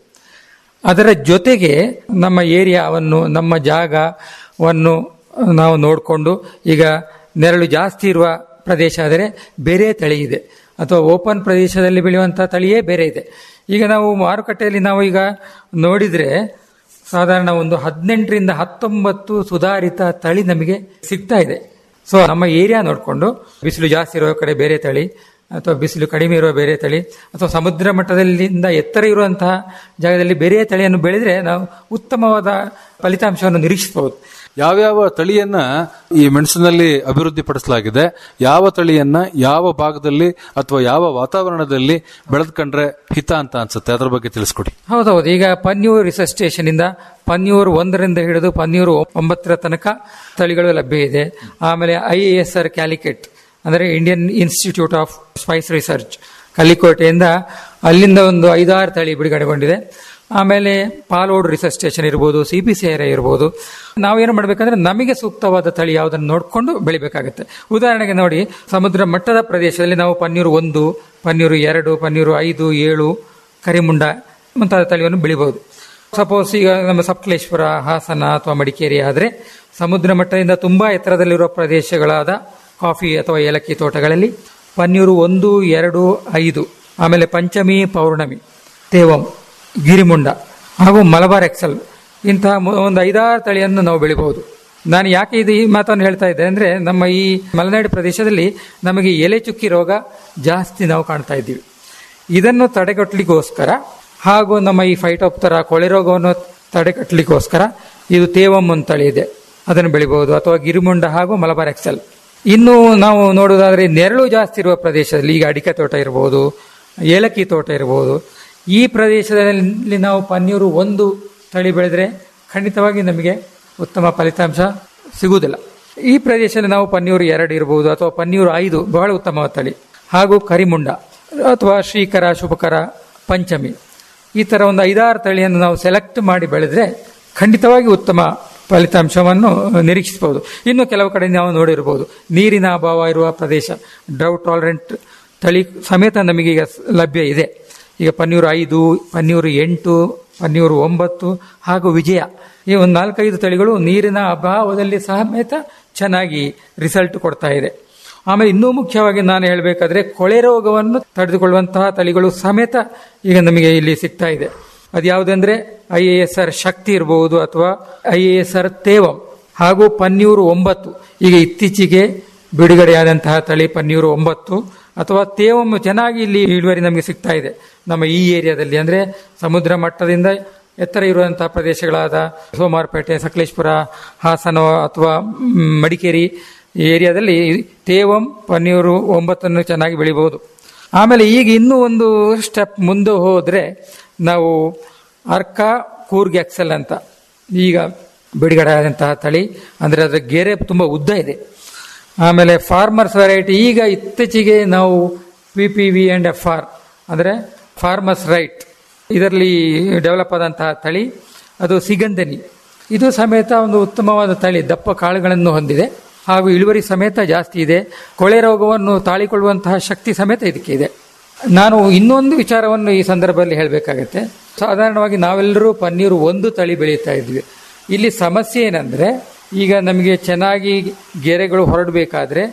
Speaker 19: ಅದರ ಜೊತೆಗೆ ನಮ್ಮ ಏರಿಯಾವನ್ನು ನಮ್ಮ ಜಾಗವನ್ನು ನಾವು ನೋಡಿಕೊಂಡು ಈಗ ನೆರಳು ಜಾಸ್ತಿ ಇರುವ ಪ್ರದೇಶ ಆದರೆ ಬೇರೆ ತಳಿ ಇದೆ ಅಥವಾ ಓಪನ್ ಪ್ರದೇಶದಲ್ಲಿ ಬೆಳೆಯುವಂತಹ ತಳಿಯೇ ಬೇರೆ ಇದೆ ಈಗ ನಾವು ಮಾರುಕಟ್ಟೆಯಲ್ಲಿ ನಾವು ಈಗ ನೋಡಿದ್ರೆ ಸಾಧಾರಣ ಒಂದು ಹದಿನೆಂಟರಿಂದ ಹತ್ತೊಂಬತ್ತು ಸುಧಾರಿತ ತಳಿ ನಮಗೆ ಸಿಗ್ತಾ ಇದೆ ಸೊ ನಮ್ಮ ಏರಿಯಾ ನೋಡಿಕೊಂಡು ಬಿಸಿಲು ಜಾಸ್ತಿ ಇರುವ ಕಡೆ ಬೇರೆ ತಳಿ ಅಥವಾ ಬಿಸಿಲು ಕಡಿಮೆ ಇರುವ ಬೇರೆ ತಳಿ ಅಥವಾ ಸಮುದ್ರ ಮಟ್ಟದಲ್ಲಿಂದ ಎತ್ತರ ಇರುವಂತಹ ಜಾಗದಲ್ಲಿ ಬೇರೆ ತಳಿಯನ್ನು ಬೆಳೆದ್ರೆ ನಾವು ಉತ್ತಮವಾದ ಫಲಿತಾಂಶವನ್ನು ನಿರೀಕ್ಷಿಸಬಹುದು
Speaker 18: ಯಾವ್ಯಾವ ತಳಿಯನ್ನ ಈ ಮೆಣಸಿನಲ್ಲಿ ಅಭಿವೃದ್ಧಿ ಪಡಿಸಲಾಗಿದೆ ಯಾವ ತಳಿಯನ್ನ ಯಾವ ಭಾಗದಲ್ಲಿ ಅಥವಾ ಯಾವ ವಾತಾವರಣದಲ್ಲಿ ಬೆಳೆದ್ಕೊಂಡ್ರೆ ಹಿತ ಅಂತ ಅನ್ಸುತ್ತೆ ಅದರ ಬಗ್ಗೆ ತಿಳಿಸ್ಕೊಡಿ
Speaker 19: ಹೌದೌದು ಈಗ ಪನ್ಯೂರ್ ರಿಸರ್ಚ್ ಸ್ಟೇಷನ್ ಇಂದ ಪನ್ಯೂರ್ ಒಂದರಿಂದ ಹಿಡಿದು ಪನ್ಯೂರ್ ಒಂಬತ್ತರ ತನಕ ತಳಿಗಳು ಲಭ್ಯ ಇದೆ ಆಮೇಲೆ ಐ ಎಸ್ ಆರ್ ಕ್ಯಾಲಿಕೆಟ್ ಅಂದರೆ Indian Institute of Spice Research ಕಲ್ಲಿಕೋಟೆಯಿಂದ ಅಲ್ಲಿಂದ ಒಂದು ಐದಾರು ತಳಿ ಬಿಡುಗಡೆಗೊಂಡಿದೆ ಆಮೇಲೆ ಪಾಲೋಡ್ ರಿಸರ್ಚ್ ಸ್ಟೇಷನ್ ಇರ್ಬೋದು ಸಿ ಪಿ ಸಿ ಆರ್ ಇರ್ಬೋದು ನಾವೇನು ಮಾಡಬೇಕಂದ್ರೆ ನಮಗೆ ಸೂಕ್ತವಾದ ತಳಿ ಯಾವುದನ್ನು ನೋಡಿಕೊಂಡು ಬೆಳಿಬೇಕಾಗುತ್ತೆ ಉದಾಹರಣೆಗೆ ನೋಡಿ ಸಮುದ್ರ ಮಟ್ಟದ ಪ್ರದೇಶದಲ್ಲಿ ನಾವು ಪನ್ನೀರು ಒಂದು ಪನ್ನೀರು ಎರಡು ಪನ್ನೀರು ಐದು ಏಳು ಕರಿಮುಂಡ ಮುಂತಾದ ತಳಿಯನ್ನು ಬೆಳಿಬಹುದು ಸಪೋಸ್ ಈಗ ನಮ್ಮ ಸಪ್ತಲೇಶ್ವರ ಹಾಸನ ಅಥವಾ ಮಡಿಕೇರಿ ಆದರೆ ಸಮುದ್ರ ಮಟ್ಟದಿಂದ ತುಂಬಾ ಎತ್ತರದಲ್ಲಿರುವ ಪ್ರದೇಶಗಳಾದ ಕಾಫಿ ಅಥವಾ ಏಲಕ್ಕಿ ತೋಟಗಳಲ್ಲಿ ಪನ್ನೀರು ಒಂದು ಎರಡು ಐದು ಆಮೇಲೆ ಪಂಚಮಿ ಪೌರ್ಣಮಿ ತೇವಂ ಗಿರಿಮುಂಡ ಹಾಗೂ ಮಲಬಾರ್ ಎಕ್ಸಲ್ ಇಂತಹ ಮು- ಒಂದು ಐದಾರು ತಳಿಯನ್ನು ನಾವು ಬೆಳಿಬಹುದು ನಾನು ಯಾಕೆ ಇದು ಈ ಮಾತನ್ನು ಹೇಳ್ತಾ ಇದ್ದೆ ಅಂದ್ರೆ ನಮ್ಮ ಈ ಮಲೆನಾಡು ಪ್ರದೇಶದಲ್ಲಿ ನಮಗೆ ಎಲೆ ಚುಕ್ಕಿ ರೋಗ ಜಾಸ್ತಿ ನಾವು ಕಾಣ್ತಾ ಇದ್ದೀವಿ ಇದನ್ನು ತಡೆಗಟ್ಟಲಿಕ್ಕೋಸ್ಕರ ಹಾಗೂ ನಮ್ಮ ಈ ಫೈಟೋಪ್ತರ ಕೊಳೆ ರೋಗವನ್ನು ತಡೆಗಟ್ಟಲಿಕ್ಕೋಸ್ಕರ ಇದು ತೇವಂ ಒಂದು ತಳಿ ಇದೆ ಅದನ್ನು ಬೆಳಿಬಹುದು ಅಥವಾ ಗಿರಿಮುಂಡ ಹಾಗೂ ಮಲಬಾರ್ ಎಕ್ಸೆಲ್ ಇನ್ನು ನಾವು ನೋಡುವುದಾದ್ರೆ ನೆರಳು ಜಾಸ್ತಿ ಇರುವ ಪ್ರದೇಶದಲ್ಲಿ ಈಗ ಅಡಿಕೆ ತೋಟ ಇರಬಹುದು ಏಲಕ್ಕಿ ತೋಟ ಇರಬಹುದು ಈ ಪ್ರದೇಶದಲ್ಲಿ ನಾವು ಪನ್ನೀರು ಒಂದು ತಳಿ ಬೆಳೆದ್ರೆ ಖಂಡಿತವಾಗಿ ನಮಗೆ ಉತ್ತಮ ಫಲಿತಾಂಶ ಸಿಗುವುದಿಲ್ಲ ಈ ಪ್ರದೇಶದಲ್ಲಿ ನಾವು ಪನ್ನೀರು ಎರಡು ಇರಬಹುದು ಅಥವಾ ಪನ್ನೀರು ಐದು ಬಹಳ ಉತ್ತಮವಾದ ತಳಿ ಹಾಗೂ ಕರಿಮುಂಡ ಅಥವಾ ಶ್ರೀಕರ ಶುಭಕರ ಪಂಚಮಿ ಈ ತರ ಒಂದು ಐದಾರು ತಳಿಯನ್ನು ನಾವು ಸೆಲೆಕ್ಟ್ ಮಾಡಿ ಬೆಳೆದ್ರೆ ಖಂಡಿತವಾಗಿ ಉತ್ತಮ ಫಲಿತಾಂಶವನ್ನು ನಿರೀಕ್ಷಿಸಬಹುದು ಇನ್ನು ಕೆಲವು ಕಡೆ ನಾವು ನೋಡಿರಬಹುದು ನೀರಿನ ಅಭಾವ ಇರುವ ಪ್ರದೇಶ ಡ್ರೌಟ್ ಟಾಲರೆಂಟ್ ತಳಿ ಸಮೇತ ನಮಗೆ ಈಗ ಲಭ್ಯ ಇದೆ ಈಗ ಪನ್ನೀರು ಐದು ಪನ್ನೀರು ಎಂಟು ಪನ್ನೀರು ಒಂಬತ್ತು ಹಾಗೂ ವಿಜಯ ಈ ಒಂದು ನಾಲ್ಕೈದು ತಳಿಗಳು ನೀರಿನ ಅಭಾವದಲ್ಲಿ ಸಮೇತ ಚೆನ್ನಾಗಿ ರಿಸಲ್ಟ್ ಕೊಡ್ತಾ ಇದೆ ಆಮೇಲೆ ಇನ್ನೂ ಮುಖ್ಯವಾಗಿ ನಾನು ಹೇಳಬೇಕಾದ್ರೆ ಕೊಳೆ ರೋಗವನ್ನು ತಡೆದುಕೊಳ್ಳುವಂತಹ ತಳಿಗಳು ಸಮೇತ ಈಗ ನಮಗೆ ಇಲ್ಲಿ ಸಿಗ್ತಾ ಇದೆ ಅದು ಯಾವುದಂದ್ರೆ I A S R Shakthi ಇರಬಹುದು ಅಥವಾ I A S R Thevam ಹಾಗೂ ಪನ್ನೀರು ಒಂಬತ್ತು ಈಗ ಇತ್ತೀಚೆಗೆ ಬಿಡುಗಡೆಯಾದಂತಹ ತಳಿ ಪನ್ನೀರು ಒಂಬತ್ತು ಅಥವಾ ತೇವಂ ಚೆನ್ನಾಗಿ ಇಲ್ಲಿ ಇಳುವರಿ ನಮಗೆ ಸಿಗ್ತಾ ಇದೆ ನಮ್ಮ ಈ ಏರಿಯಾದಲ್ಲಿ ಅಂದ್ರೆ ಸಮುದ್ರ ಮಟ್ಟದಿಂದ ಎತ್ತರ ಇರುವಂತಹ ಪ್ರದೇಶಗಳಾದ ಸೋಮವಾರಪೇಟೆ ಸಕಲೇಶ್ಪುರ ಹಾಸನ ಅಥವಾ ಮ್, ಮಡಿಕೇರಿ ಈ ಏರಿಯಾದಲ್ಲಿ ತೇವಂ ಪನ್ನೀರು ಒಂಬತ್ತನ್ನು ಚೆನ್ನಾಗಿ ಬೆಳಿಬಹುದು ಆಮೇಲೆ ಈಗ ಇನ್ನೂ ಒಂದು ಸ್ಟೆಪ್ ಮುಂದೆ ಹೋದ್ರೆ ನಾವು ಅರ್ಕ ಕೂರ್ಗ್ ಎಕ್ಸೆಲ್ ಅಂತ ಈಗ ಬಿಡುಗಡೆ ಆದಂತಹ ತಳಿ ಅಂದ್ರೆ ಅದರ ಗೆರೆ ತುಂಬಾ ಉದ್ದ ಇದೆ ಆಮೇಲೆ ಫಾರ್ಮರ್ಸ್ ವೆರೈಟಿ ಈಗ ಇತ್ತೀಚೆಗೆ ನಾವು P P V and F R ಅಂದ್ರೆ ಫಾರ್ಮರ್ಸ್ ರೈಟ್ ಇದರಲ್ಲಿ ಡೆವಲಪ್ ಆದಂತಹ ತಳಿ ಅದು ಸಿಗಂಧನಿ ಇದು ಸಮೇತ ಒಂದು ಉತ್ತಮವಾದ ತಳಿ ದಪ್ಪ ಕಾಳುಗಳನ್ನು ಹೊಂದಿದೆ ಹಾಗೂ ಇಳುವರಿ ಸಮೇತ ಜಾಸ್ತಿ ಇದೆ ಕೊಳೆ ರೋಗವನ್ನು ತಾಳಿಕೊಳ್ಳುವಂತಹ ಶಕ್ತಿ ಸಮೇತ ಇದಕ್ಕೆ ಇದೆ ನಾನು ಇನ್ನೊಂದು ವಿಚಾರವನ್ನು ಈ ಸಂದರ್ಭದಲ್ಲಿ ಹೇಳಬೇಕಾಗತ್ತೆ ಸಾಧಾರಣವಾಗಿ ನಾವೆಲ್ಲರೂ ಪನ್ನೀರು ಒಂದು ತಳಿ ಬೆಳೀತಾ ಇದ್ವಿ ಇಲ್ಲಿ ಸಮಸ್ಯೆ ಏನಂದ್ರೆ ಈಗ ನಮಗೆ ಚೆನ್ನಾಗಿ ಗೆರೆಗಳು ಹೊರಡಬೇಕಾದ್ರೆ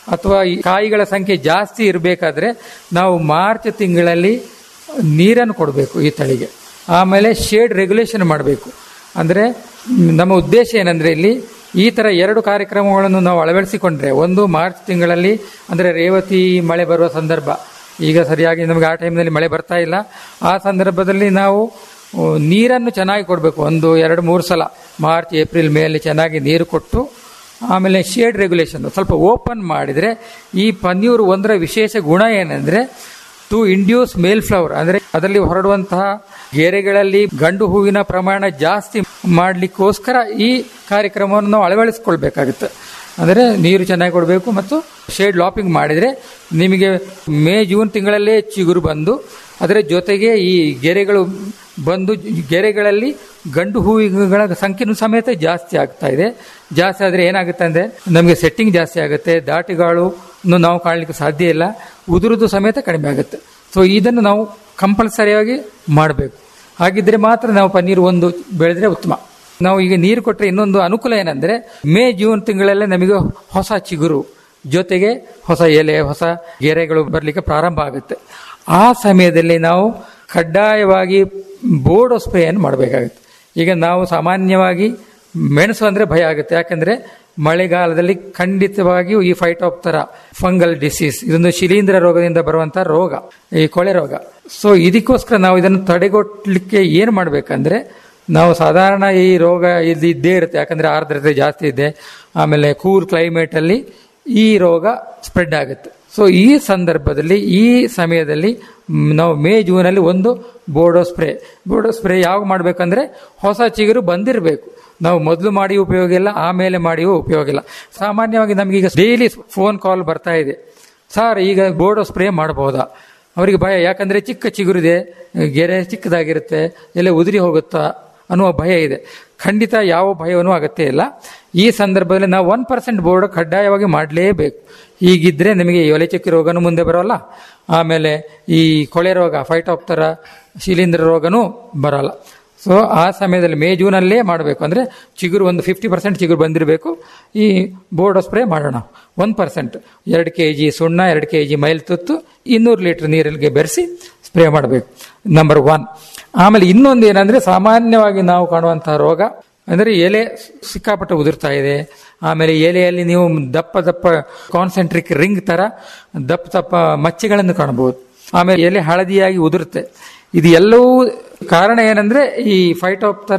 Speaker 19: ಅಥವಾ ಈ ಕಾಯಿಗಳ ಸಂಖ್ಯೆ ಜಾಸ್ತಿ ಇರಬೇಕಾದ್ರೆ ನಾವು ಮಾರ್ಚ್ ತಿಂಗಳಲ್ಲಿ ನೀರನ್ನು ಕೊಡಬೇಕು ಈ ತಳಿಗೆ ಆಮೇಲೆ ಶೇಡ್ ರೆಗ್ಯುಲೇಷನ್ ಮಾಡಬೇಕು ಅಂದರೆ ನಮ್ಮ ಉದ್ದೇಶ ಏನಂದರೆ ಇಲ್ಲಿ ಈ ಥರ ಎರಡು ಕಾರ್ಯಕ್ರಮಗಳನ್ನು ನಾವು ಅಳವಡಿಸಿಕೊಂಡ್ರೆ ಒಂದು ಮಾರ್ಚ್ ತಿಂಗಳಲ್ಲಿ ಅಂದರೆ ರೇವತಿ ಮಳೆ ಬರುವ ಸಂದರ್ಭ ಈಗ ಸರಿಯಾಗಿ ನಮಗೆ ಆ ಟೈಮ್ನಲ್ಲಿ ಮಳೆ ಬರ್ತಾ ಇಲ್ಲ ಆ ಸಂದರ್ಭದಲ್ಲಿ ನಾವು ಆ, ನೀರನ್ನು ಚೆನ್ನಾಗಿ ಕೊಡಬೇಕು ಒಂದು ಎರಡು ಮೂರು ಸಲ ಮಾರ್ಚ್ ಏಪ್ರಿಲ್ ಮೇಯಲ್ಲಿ ಚೆನ್ನಾಗಿ ನೀರು ಕೊಟ್ಟು ಆಮೇಲೆ ಶೇಡ್ ರೆಗ್ಯುಲೇಷನ್ ಸ್ವಲ್ಪ ಓಪನ್ ಮಾಡಿದರೆ ಈ ಪನ್ನೀರು ಒಂದರ ವಿಶೇಷ ಗುಣ ಏನಂದರೆ ಟು ಇಂಡ್ಯೂಸ್ ಮೇಲ್ ಫ್ಲವರ್ ಅಂದರೆ ಅದರಲ್ಲಿ ಹೊರಡುವಂತಹ ಗೆರೆಗಳಲ್ಲಿ ಗಂಡು ಹೂವಿನ ಪ್ರಮಾಣ ಜಾಸ್ತಿ ಮಾಡಲಿಕ್ಕೋಸ್ಕರ ಈ ಕಾರ್ಯಕ್ರಮವನ್ನು ನಾವು ಅಳವಡಿಸ್ಕೊಳ್ಬೇಕಾಗುತ್ತೆ ಅಂದರೆ ನೀರು ಚೆನ್ನಾಗಿ ಕೊಡಬೇಕು ಮತ್ತು ಶೇಡ್ ಲಾಪಿಂಗ್ ಮಾಡಿದರೆ ನಿಮಗೆ ಮೇ ಜೂನ್ ತಿಂಗಳಲ್ಲೇ ಚಿಗುರು ಬಂದು ಅದರ ಜೊತೆಗೆ ಈ ಗೆರೆಗಳು ಬಂದು ಗೆರೆಗಳಲ್ಲಿ ಗಂಡು ಹೂವುಗಳ ಸಂಖ್ಯೆನೂ ಸಮೇತ ಜಾಸ್ತಿ ಆಗ್ತಾ ಇದೆ ಜಾಸ್ತಿ ಆದರೆ ಏನಾಗುತ್ತೆ ಅಂದರೆ ನಮಗೆ ಸೆಟ್ಟಿಂಗ್ ಜಾಸ್ತಿ ಆಗುತ್ತೆ ದಾಟಿಗಾಳು ನಾವು ಕಾಣಲಿಕ್ಕೆ ಸಾಧ್ಯ ಇಲ್ಲ ಉದುರುದು ಸಮೇತ ಕಡಿಮೆ ಆಗುತ್ತೆ ಸೊ ಇದನ್ನು ನಾವು ಕಂಪಲ್ಸರಿಯಾಗಿ ಮಾಡಬೇಕು ಹಾಗಿದ್ರೆ ಮಾತ್ರ ನಾವು ಪನ್ನೀರು ಒಂದು ಬೆಳೆದ್ರೆ ಉತ್ತಮ ನಾವು ಈಗ ನೀರು ಕೊಟ್ಟರೆ ಇನ್ನೊಂದು ಅನುಕೂಲ ಏನಂದ್ರೆ ಮೇ ಜೂನ್ ತಿಂಗಳಲ್ಲೇ ನಮಗೆ ಹೊಸ ಚಿಗುರು ಜೊತೆಗೆ ಹೊಸ ಎಲೆ ಹೊಸ ಗೆರೆಗಳು ಬರಲಿಕ್ಕೆ ಪ್ರಾರಂಭ ಆಗುತ್ತೆ ಆ ಸಮಯದಲ್ಲಿ ನಾವು ಕಡ್ಡಾಯವಾಗಿ ಬೋರ್ಡೋ ಸ್ಪ್ರೇಯನ್ನು ಮಾಡಬೇಕಾಗುತ್ತೆ ಈಗ ನಾವು ಸಾಮಾನ್ಯವಾಗಿ ಮೆಣಸು ಅಂದರೆ ಭಯ ಆಗುತ್ತೆ ಯಾಕಂದ್ರೆ ಮಳೆಗಾಲದಲ್ಲಿ ಖಂಡಿತವಾಗಿಯೂ ಈ phytophthora fungal disease ಇದೊಂದು ಶಿಲೀಂಧ್ರ ರೋಗದಿಂದ ಬರುವಂತಹ ರೋಗ ಈ ಕೊಳೆ ರೋಗ ಸೊ ಇದಕ್ಕೋಸ್ಕರ ನಾವು ಇದನ್ನು ತಡೆಗಟ್ಟಲಿಕ್ಕೆ ಏನು ಮಾಡಬೇಕಂದ್ರೆ ನಾವು ಸಾಧಾರಣ ಈ ರೋಗ ಇದು ಇದ್ದೇ ಇರುತ್ತೆ ಯಾಕಂದ್ರೆ ಆರ್ದ್ರತೆ ಜಾಸ್ತಿ ಇದೆ ಆಮೇಲೆ ಕೂಲ್ ಕ್ಲೈಮೇಟ್ ಅಲ್ಲಿ ಈ ರೋಗ ಸ್ಪ್ರೆಡ್ ಆಗುತ್ತೆ ಸೊ ಈ ಸಂದರ್ಭದಲ್ಲಿ ಈ ಸಮಯದಲ್ಲಿ ಮ್, ನಾವು ಮೇ ಜೂನಲ್ಲಿ ಒಂದು ಬೋರ್ಡೋ ಸ್ಪ್ರೇ ಬೋರ್ಡೋ ಸ್ಪ್ರೇ ಯಾವಾಗ ಮಾಡಬೇಕಂದ್ರೆ ಹೊಸ ಚಿಗುರು ಬಂದಿರಬೇಕು ನಾವು ಮೊದಲು ಮಾಡಿ ಉಪಯೋಗ ಇಲ್ಲ ಆಮೇಲೆ ಮಾಡಿಯೂ ಉಪಯೋಗ ಇಲ್ಲ ಸಾಮಾನ್ಯವಾಗಿ ನಮಗೀಗ ಡೈಲಿ ಫೋನ್ ಕಾಲ್ ಬರ್ತಾ ಇದೆ ಸರ್ ಈಗ ಬೋರ್ಡೋ ಸ್ಪ್ರೇ ಮಾಡಬಹುದಾ ಅವರಿಗೆ ಭಯ ಯಾಕಂದ್ರೆ ಚಿಕ್ಕ ಚಿಗುರಿದೆ ಗೆರೆ ಚಿಕ್ಕದಾಗಿರುತ್ತೆ ಎಲ್ಲ ಉದುರಿ ಹೋಗುತ್ತಾ ಅನ್ನುವ ಭಯ ಇದೆ ಖಂಡಿತ ಯಾವ ಭಯವೂ ಅಗತ್ಯ ಇಲ್ಲ ಈ ಸಂದರ್ಭದಲ್ಲಿ ನಾವು ಒನ್ ಪರ್ಸೆಂಟ್ ಬೋರ್ಡ್ ಕಡ್ಡಾಯವಾಗಿ ಮಾಡಲೇಬೇಕು ಹೀಗಿದ್ರೆ ನಿಮಗೆ ಈ ಒಲೆ ಚುಕ್ಕಿ ರೋಗನೂ ಮುಂದೆ ಬರೋಲ್ಲ ಆಮೇಲೆ ಈ ಕೊಳೆ ರೋಗ ಫೈಟಾಪ್ತರ ಶಿಲೀಂಧ್ರ ರೋಗನೂ ಬರಲ್ಲ ಸೊ ಆ ಸಮಯದಲ್ಲಿ ಮೇ ಜೂನಲ್ಲೇ ಮಾಡಬೇಕು ಅಂದರೆ ಚಿಗುರು ಒಂದು ಫಿಫ್ಟಿ ಪರ್ಸೆಂಟ್ ಚಿಗುರು ಬಂದಿರಬೇಕು ಈ ಬೋರ್ಡ್ ಸ್ಪ್ರೇ ಮಾಡೋಣ ಒನ್ ಪರ್ಸೆಂಟ್ ಎರಡು ಕೆ ಜಿ ಸುಣ್ಣ ಎರಡು ಕೆ ಜಿ ಮೈಲ್ ತುತ್ತು ಇನ್ನೂರು ಲೀಟರ್ ನೀರಿಗೆ ಬೆರೆಸಿ ಸ್ಪ್ರೇ ಮಾಡಬೇಕು ನಂಬರ್ ಒನ್ ಆಮೇಲೆ ಇನ್ನೊಂದು ಏನಂದ್ರೆ ಸಾಮಾನ್ಯವಾಗಿ ನಾವು ಕಾಣುವಂತಹ ರೋಗ ಅಂದರೆ ಎಲೆ ಸಿಕ್ಕಾಪಟ್ಟೆ ಉದುರ್ತಾ ಇದೆ ಆಮೇಲೆ ಎಲೆಯಲ್ಲಿ ನೀವು ದಪ್ಪ ದಪ್ಪ ಕಾನ್ಸೆಂಟ್ರಿಕ್ ರಿಂಗ್ ತರ ದಪ್ಪ ದಪ್ಪ ಮಚ್ಚೆಗಳನ್ನು ಕಾಣಬಹುದು ಆಮೇಲೆ ಎಲೆ ಹಳದಿಯಾಗಿ ಉದುರುತ್ತೆ ಇದು ಎಲ್ಲವೂ ಕಾರಣ ಏನಂದ್ರೆ ಈ ಫೈಟೋಪ್ತರ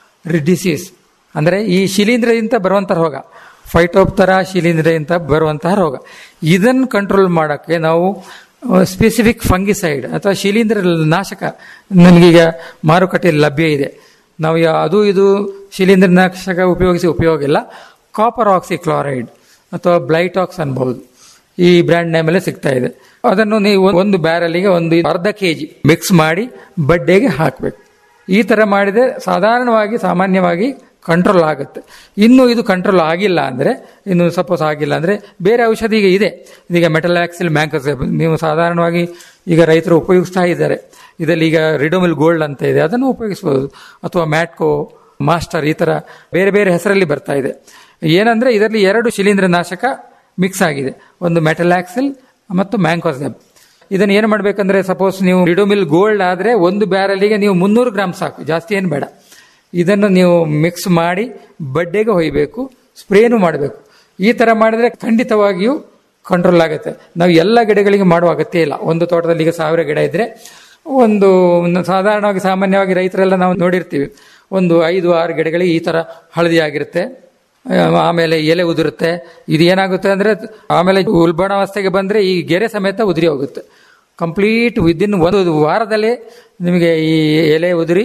Speaker 19: ಡಿಸೀಸ್ ಅಂದ್ರೆ ಈ ಶಿಲೀಂಧ್ರದಿಂದ ಬರುವಂತಹ ರೋಗ ಫೈಟೋಪ್ತರ ಶಿಲೀಂಧ್ರದಿಂದ ಬರುವಂತಹ ರೋಗ ಇದನ್ನು ಕಂಟ್ರೋಲ್ ಮಾಡೋಕ್ಕೆ ನಾವು ಸ್ಪೆಸಿಫಿಕ್ ಫಂಗಿಸೈಡ್ ಅಥವಾ ಶಿಲೀಂಧ್ರ ನಾಶಕ ನಮಗೀಗ ಮಾರುಕಟ್ಟೆಯಲ್ಲಿ ಲಭ್ಯ ಇದೆ ನಾವು ಯಾ- ಅದು ಇದು ಶಿಲೀಂಧ್ರ ನಾಶಕ ಉಪಯೋಗಿಸಿ ಉಪಯೋಗ ಇಲ್ಲ ಕಾಪರ್ ಆಕ್ಸಿ ಕ್ಲೋರೈಡ್ ಅಥವಾ ಬ್ಲೈಟಾಕ್ಸ್ ಅನ್ಬಹುದು ಈ ಬ್ರ್ಯಾಂಡ್ ನೇಮಲ್ಲೇ ಸಿಗ್ತಾ ಇದೆ ಅದನ್ನು ನೀವು ಒಂದು ಬ್ಯಾರಲಿಗೆ ಒಂದು ಅರ್ಧ ಕೆ ಜಿ ಮಿಕ್ಸ್ ಮಾಡಿ ಬಡ್ಡೆಗೆ ಹಾಕಬೇಕು ಈ ತರ ಮಾಡಿದ್ರೆ ಸಾಧಾರಣವಾಗಿ ಸಾಮಾನ್ಯವಾಗಿ ಕಂಟ್ರೋಲ್ ಆಗುತ್ತೆ ಇನ್ನು ಇದು ಕಂಟ್ರೋಲ್ ಆಗಿಲ್ಲ ಅಂದ್ರೆ ಇನ್ನು ಸಪೋಸ್ ಆಗಿಲ್ಲ ಅಂದ್ರೆ ಬೇರೆ ಔಷಧಿ ಈಗ ಇದೆ ಈಗ ಮೆಟಲಾಕ್ಸಿಲ್ ಮ್ಯಾಂಕೋಸೆಬ್ ನೀವು ಸಾಧಾರಣವಾಗಿ ಈಗ ರೈತರು ಉಪಯೋಗಿಸ್ತಾ ಇದ್ದಾರೆ ಇದರಲ್ಲಿ ಈಗ ರಿಡೋಮಿಲ್ ಗೋಲ್ಡ್ ಅಂತ ಇದೆ ಅದನ್ನು ಉಪಯೋಗಿಸಬಹುದು ಅಥವಾ ಮ್ಯಾಟ್ಕೋ ಮಾಸ್ಟರ್ ಈ ತರ ಬೇರೆ ಬೇರೆ ಹೆಸರಲ್ಲಿ ಬರ್ತಾ ಇದೆ ಏನಂದ್ರೆ ಇದರಲ್ಲಿ ಎರಡು ಶಿಲೀಂಧ್ರ ನಾಶಕ ಮಿಕ್ಸ್ ಆಗಿದೆ ಒಂದು ಮೆಟಲಾಕ್ಸಿಲ್ ಮತ್ತು ಮ್ಯಾಂಕೋಸೆಬ್ ಇದನ್ನು ಏನು ಮಾಡಬೇಕಂದ್ರೆ ಸಪೋಸ್ ನೀವು ರಿಡೋಮಿಲ್ ಗೋಲ್ಡ್ ಆದ್ರೆ ಒಂದು ಬ್ಯಾರಲಿಗೆ ನೀವು ಮುನ್ನೂರು ಗ್ರಾಮ್ ಸಾಕು ಜಾಸ್ತಿ ಏನು ಬೇಡ ಇದನ್ನು ನೀವು ಮಿಕ್ಸ್ ಮಾಡಿ ಬಡ್ಡೆಗೆ ಹೊಯ್ಬೇಕು ಸ್ಪ್ರೇನು ಮಾಡಬೇಕು ಈ ತರ ಮಾಡಿದ್ರೆ ಖಂಡಿತವಾಗಿಯೂ ಕಂಟ್ರೋಲ್ ಆಗುತ್ತೆ ನಾವು ಎಲ್ಲ ಗಿಡಗಳಿಗೆ ಮಾಡುವ ಅಗತ್ಯ ಇಲ್ಲ ಒಂದು ತೋಟದಲ್ಲಿ ಈಗ ಸಾವಿರ ಗಿಡ ಇದ್ರೆ ಒಂದು ಒಂದು ಸಾಧಾರಣವಾಗಿ ಸಾಮಾನ್ಯವಾಗಿ ರೈತರೆಲ್ಲ ನಾವು ನೋಡಿರ್ತೀವಿ ಒಂದು ಐದು ಆರು ಗಿಡಗಳಿಗೆ ಈ ತರ ಹಳದಿ ಆಗಿರುತ್ತೆ ಆ, ಆಮೇಲೆ ಎಲೆ ಉದುರುತ್ತೆ ಇದು ಏನಾಗುತ್ತೆ ಅಂದ್ರೆ ಆಮೇಲೆ ಉಲ್ಬಣಾವಸ್ಥೆಗೆ ಬಂದ್ರೆ ಈ ಗೆರೆ ಸಮೇತ ಉದುರಿ ಹೋಗುತ್ತೆ ಕಂಪ್ಲೀಟ್ ವಿದಿನ್ ಒಂದು ವಾರದಲ್ಲೇ ನಿಮಗೆ ಈ ಎಲೆ ಉದುರಿ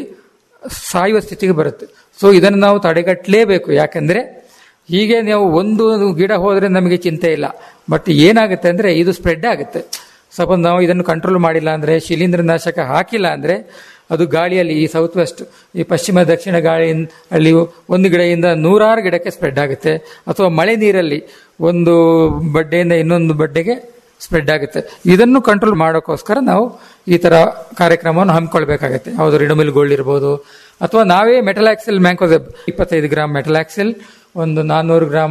Speaker 19: ಸಾಯುವ ಸ್ಥಿತಿಗೆ ಬರುತ್ತೆ ಸೊ ಇದನ್ನು ನಾವು ತಡೆಗಟ್ಟಲೇಬೇಕು ಯಾಕಂದ್ರೆ ಹೀಗೆ ನಾವು ಒಂದು ಗಿಡ ಹೋದ್ರೆ ನಮಗೆ ಚಿಂತೆ ಇಲ್ಲ ಬಟ್ ಏನಾಗುತ್ತೆ ಅಂದ್ರೆ ಇದು ಸ್ಪ್ರೆಡ್ ಆಗುತ್ತೆ ಸಪೋಸ್ ನಾವು ಇದನ್ನು ಕಂಟ್ರೋಲ್ ಮಾಡಿಲ್ಲ ಅಂದ್ರೆ ಶಿಲೀಂಧ್ರ ನಾಶಕ ಹಾಕಿಲ್ಲ ಅಂದ್ರೆ ಅದು ಗಾಳಿಯಲ್ಲಿ ಈ ಸೌತ್ ವೆಸ್ಟ್ ಈ ಪಶ್ಚಿಮ ದಕ್ಷಿಣ ಗಾಳಿ ಅಲ್ಲಿ ಒಂದು ಗಿಡದಿಂದ ನೂರಾರು ಗಿಡಕ್ಕೆ ಸ್ಪ್ರೆಡ್ ಆಗುತ್ತೆ ಅಥವಾ ಮಳೆ ನೀರಲ್ಲಿ ಒಂದು ಬಡ್ಡೆಯಿಂದ ಇನ್ನೊಂದು ಬಡ್ಡೆಗೆ ಸ್ಪ್ರೆಡ್ ಆಗುತ್ತೆ ಇದನ್ನು ಕಂಟ್ರೋಲ್ ಮಾಡೋಕ್ಕೋಸ್ಕರ ನಾವು ಈ ತರ ಕಾರ್ಯಕ್ರಮವನ್ನು ಹಮ್ಮಿಕೊಳ್ಬೇಕಾಗತ್ತೆ ಯಾವುದು ರಿಡಮಿಲ್ ಗೋಲ್ಡ್ ಇರ್ಬೋದು ಅಥವಾ ನಾವೇ ಮೆಟಲಾಕ್ಸಿಲ್ ಮ್ಯಾಂಕೋಸೆಬ್ ಇಪ್ಪತ್ತೈದು ಗ್ರಾಮ್ ಮೆಟಲಾಕ್ಸಿಲ್ ಒಂದು ನಾನ್ನೂರು ಗ್ರಾಮ್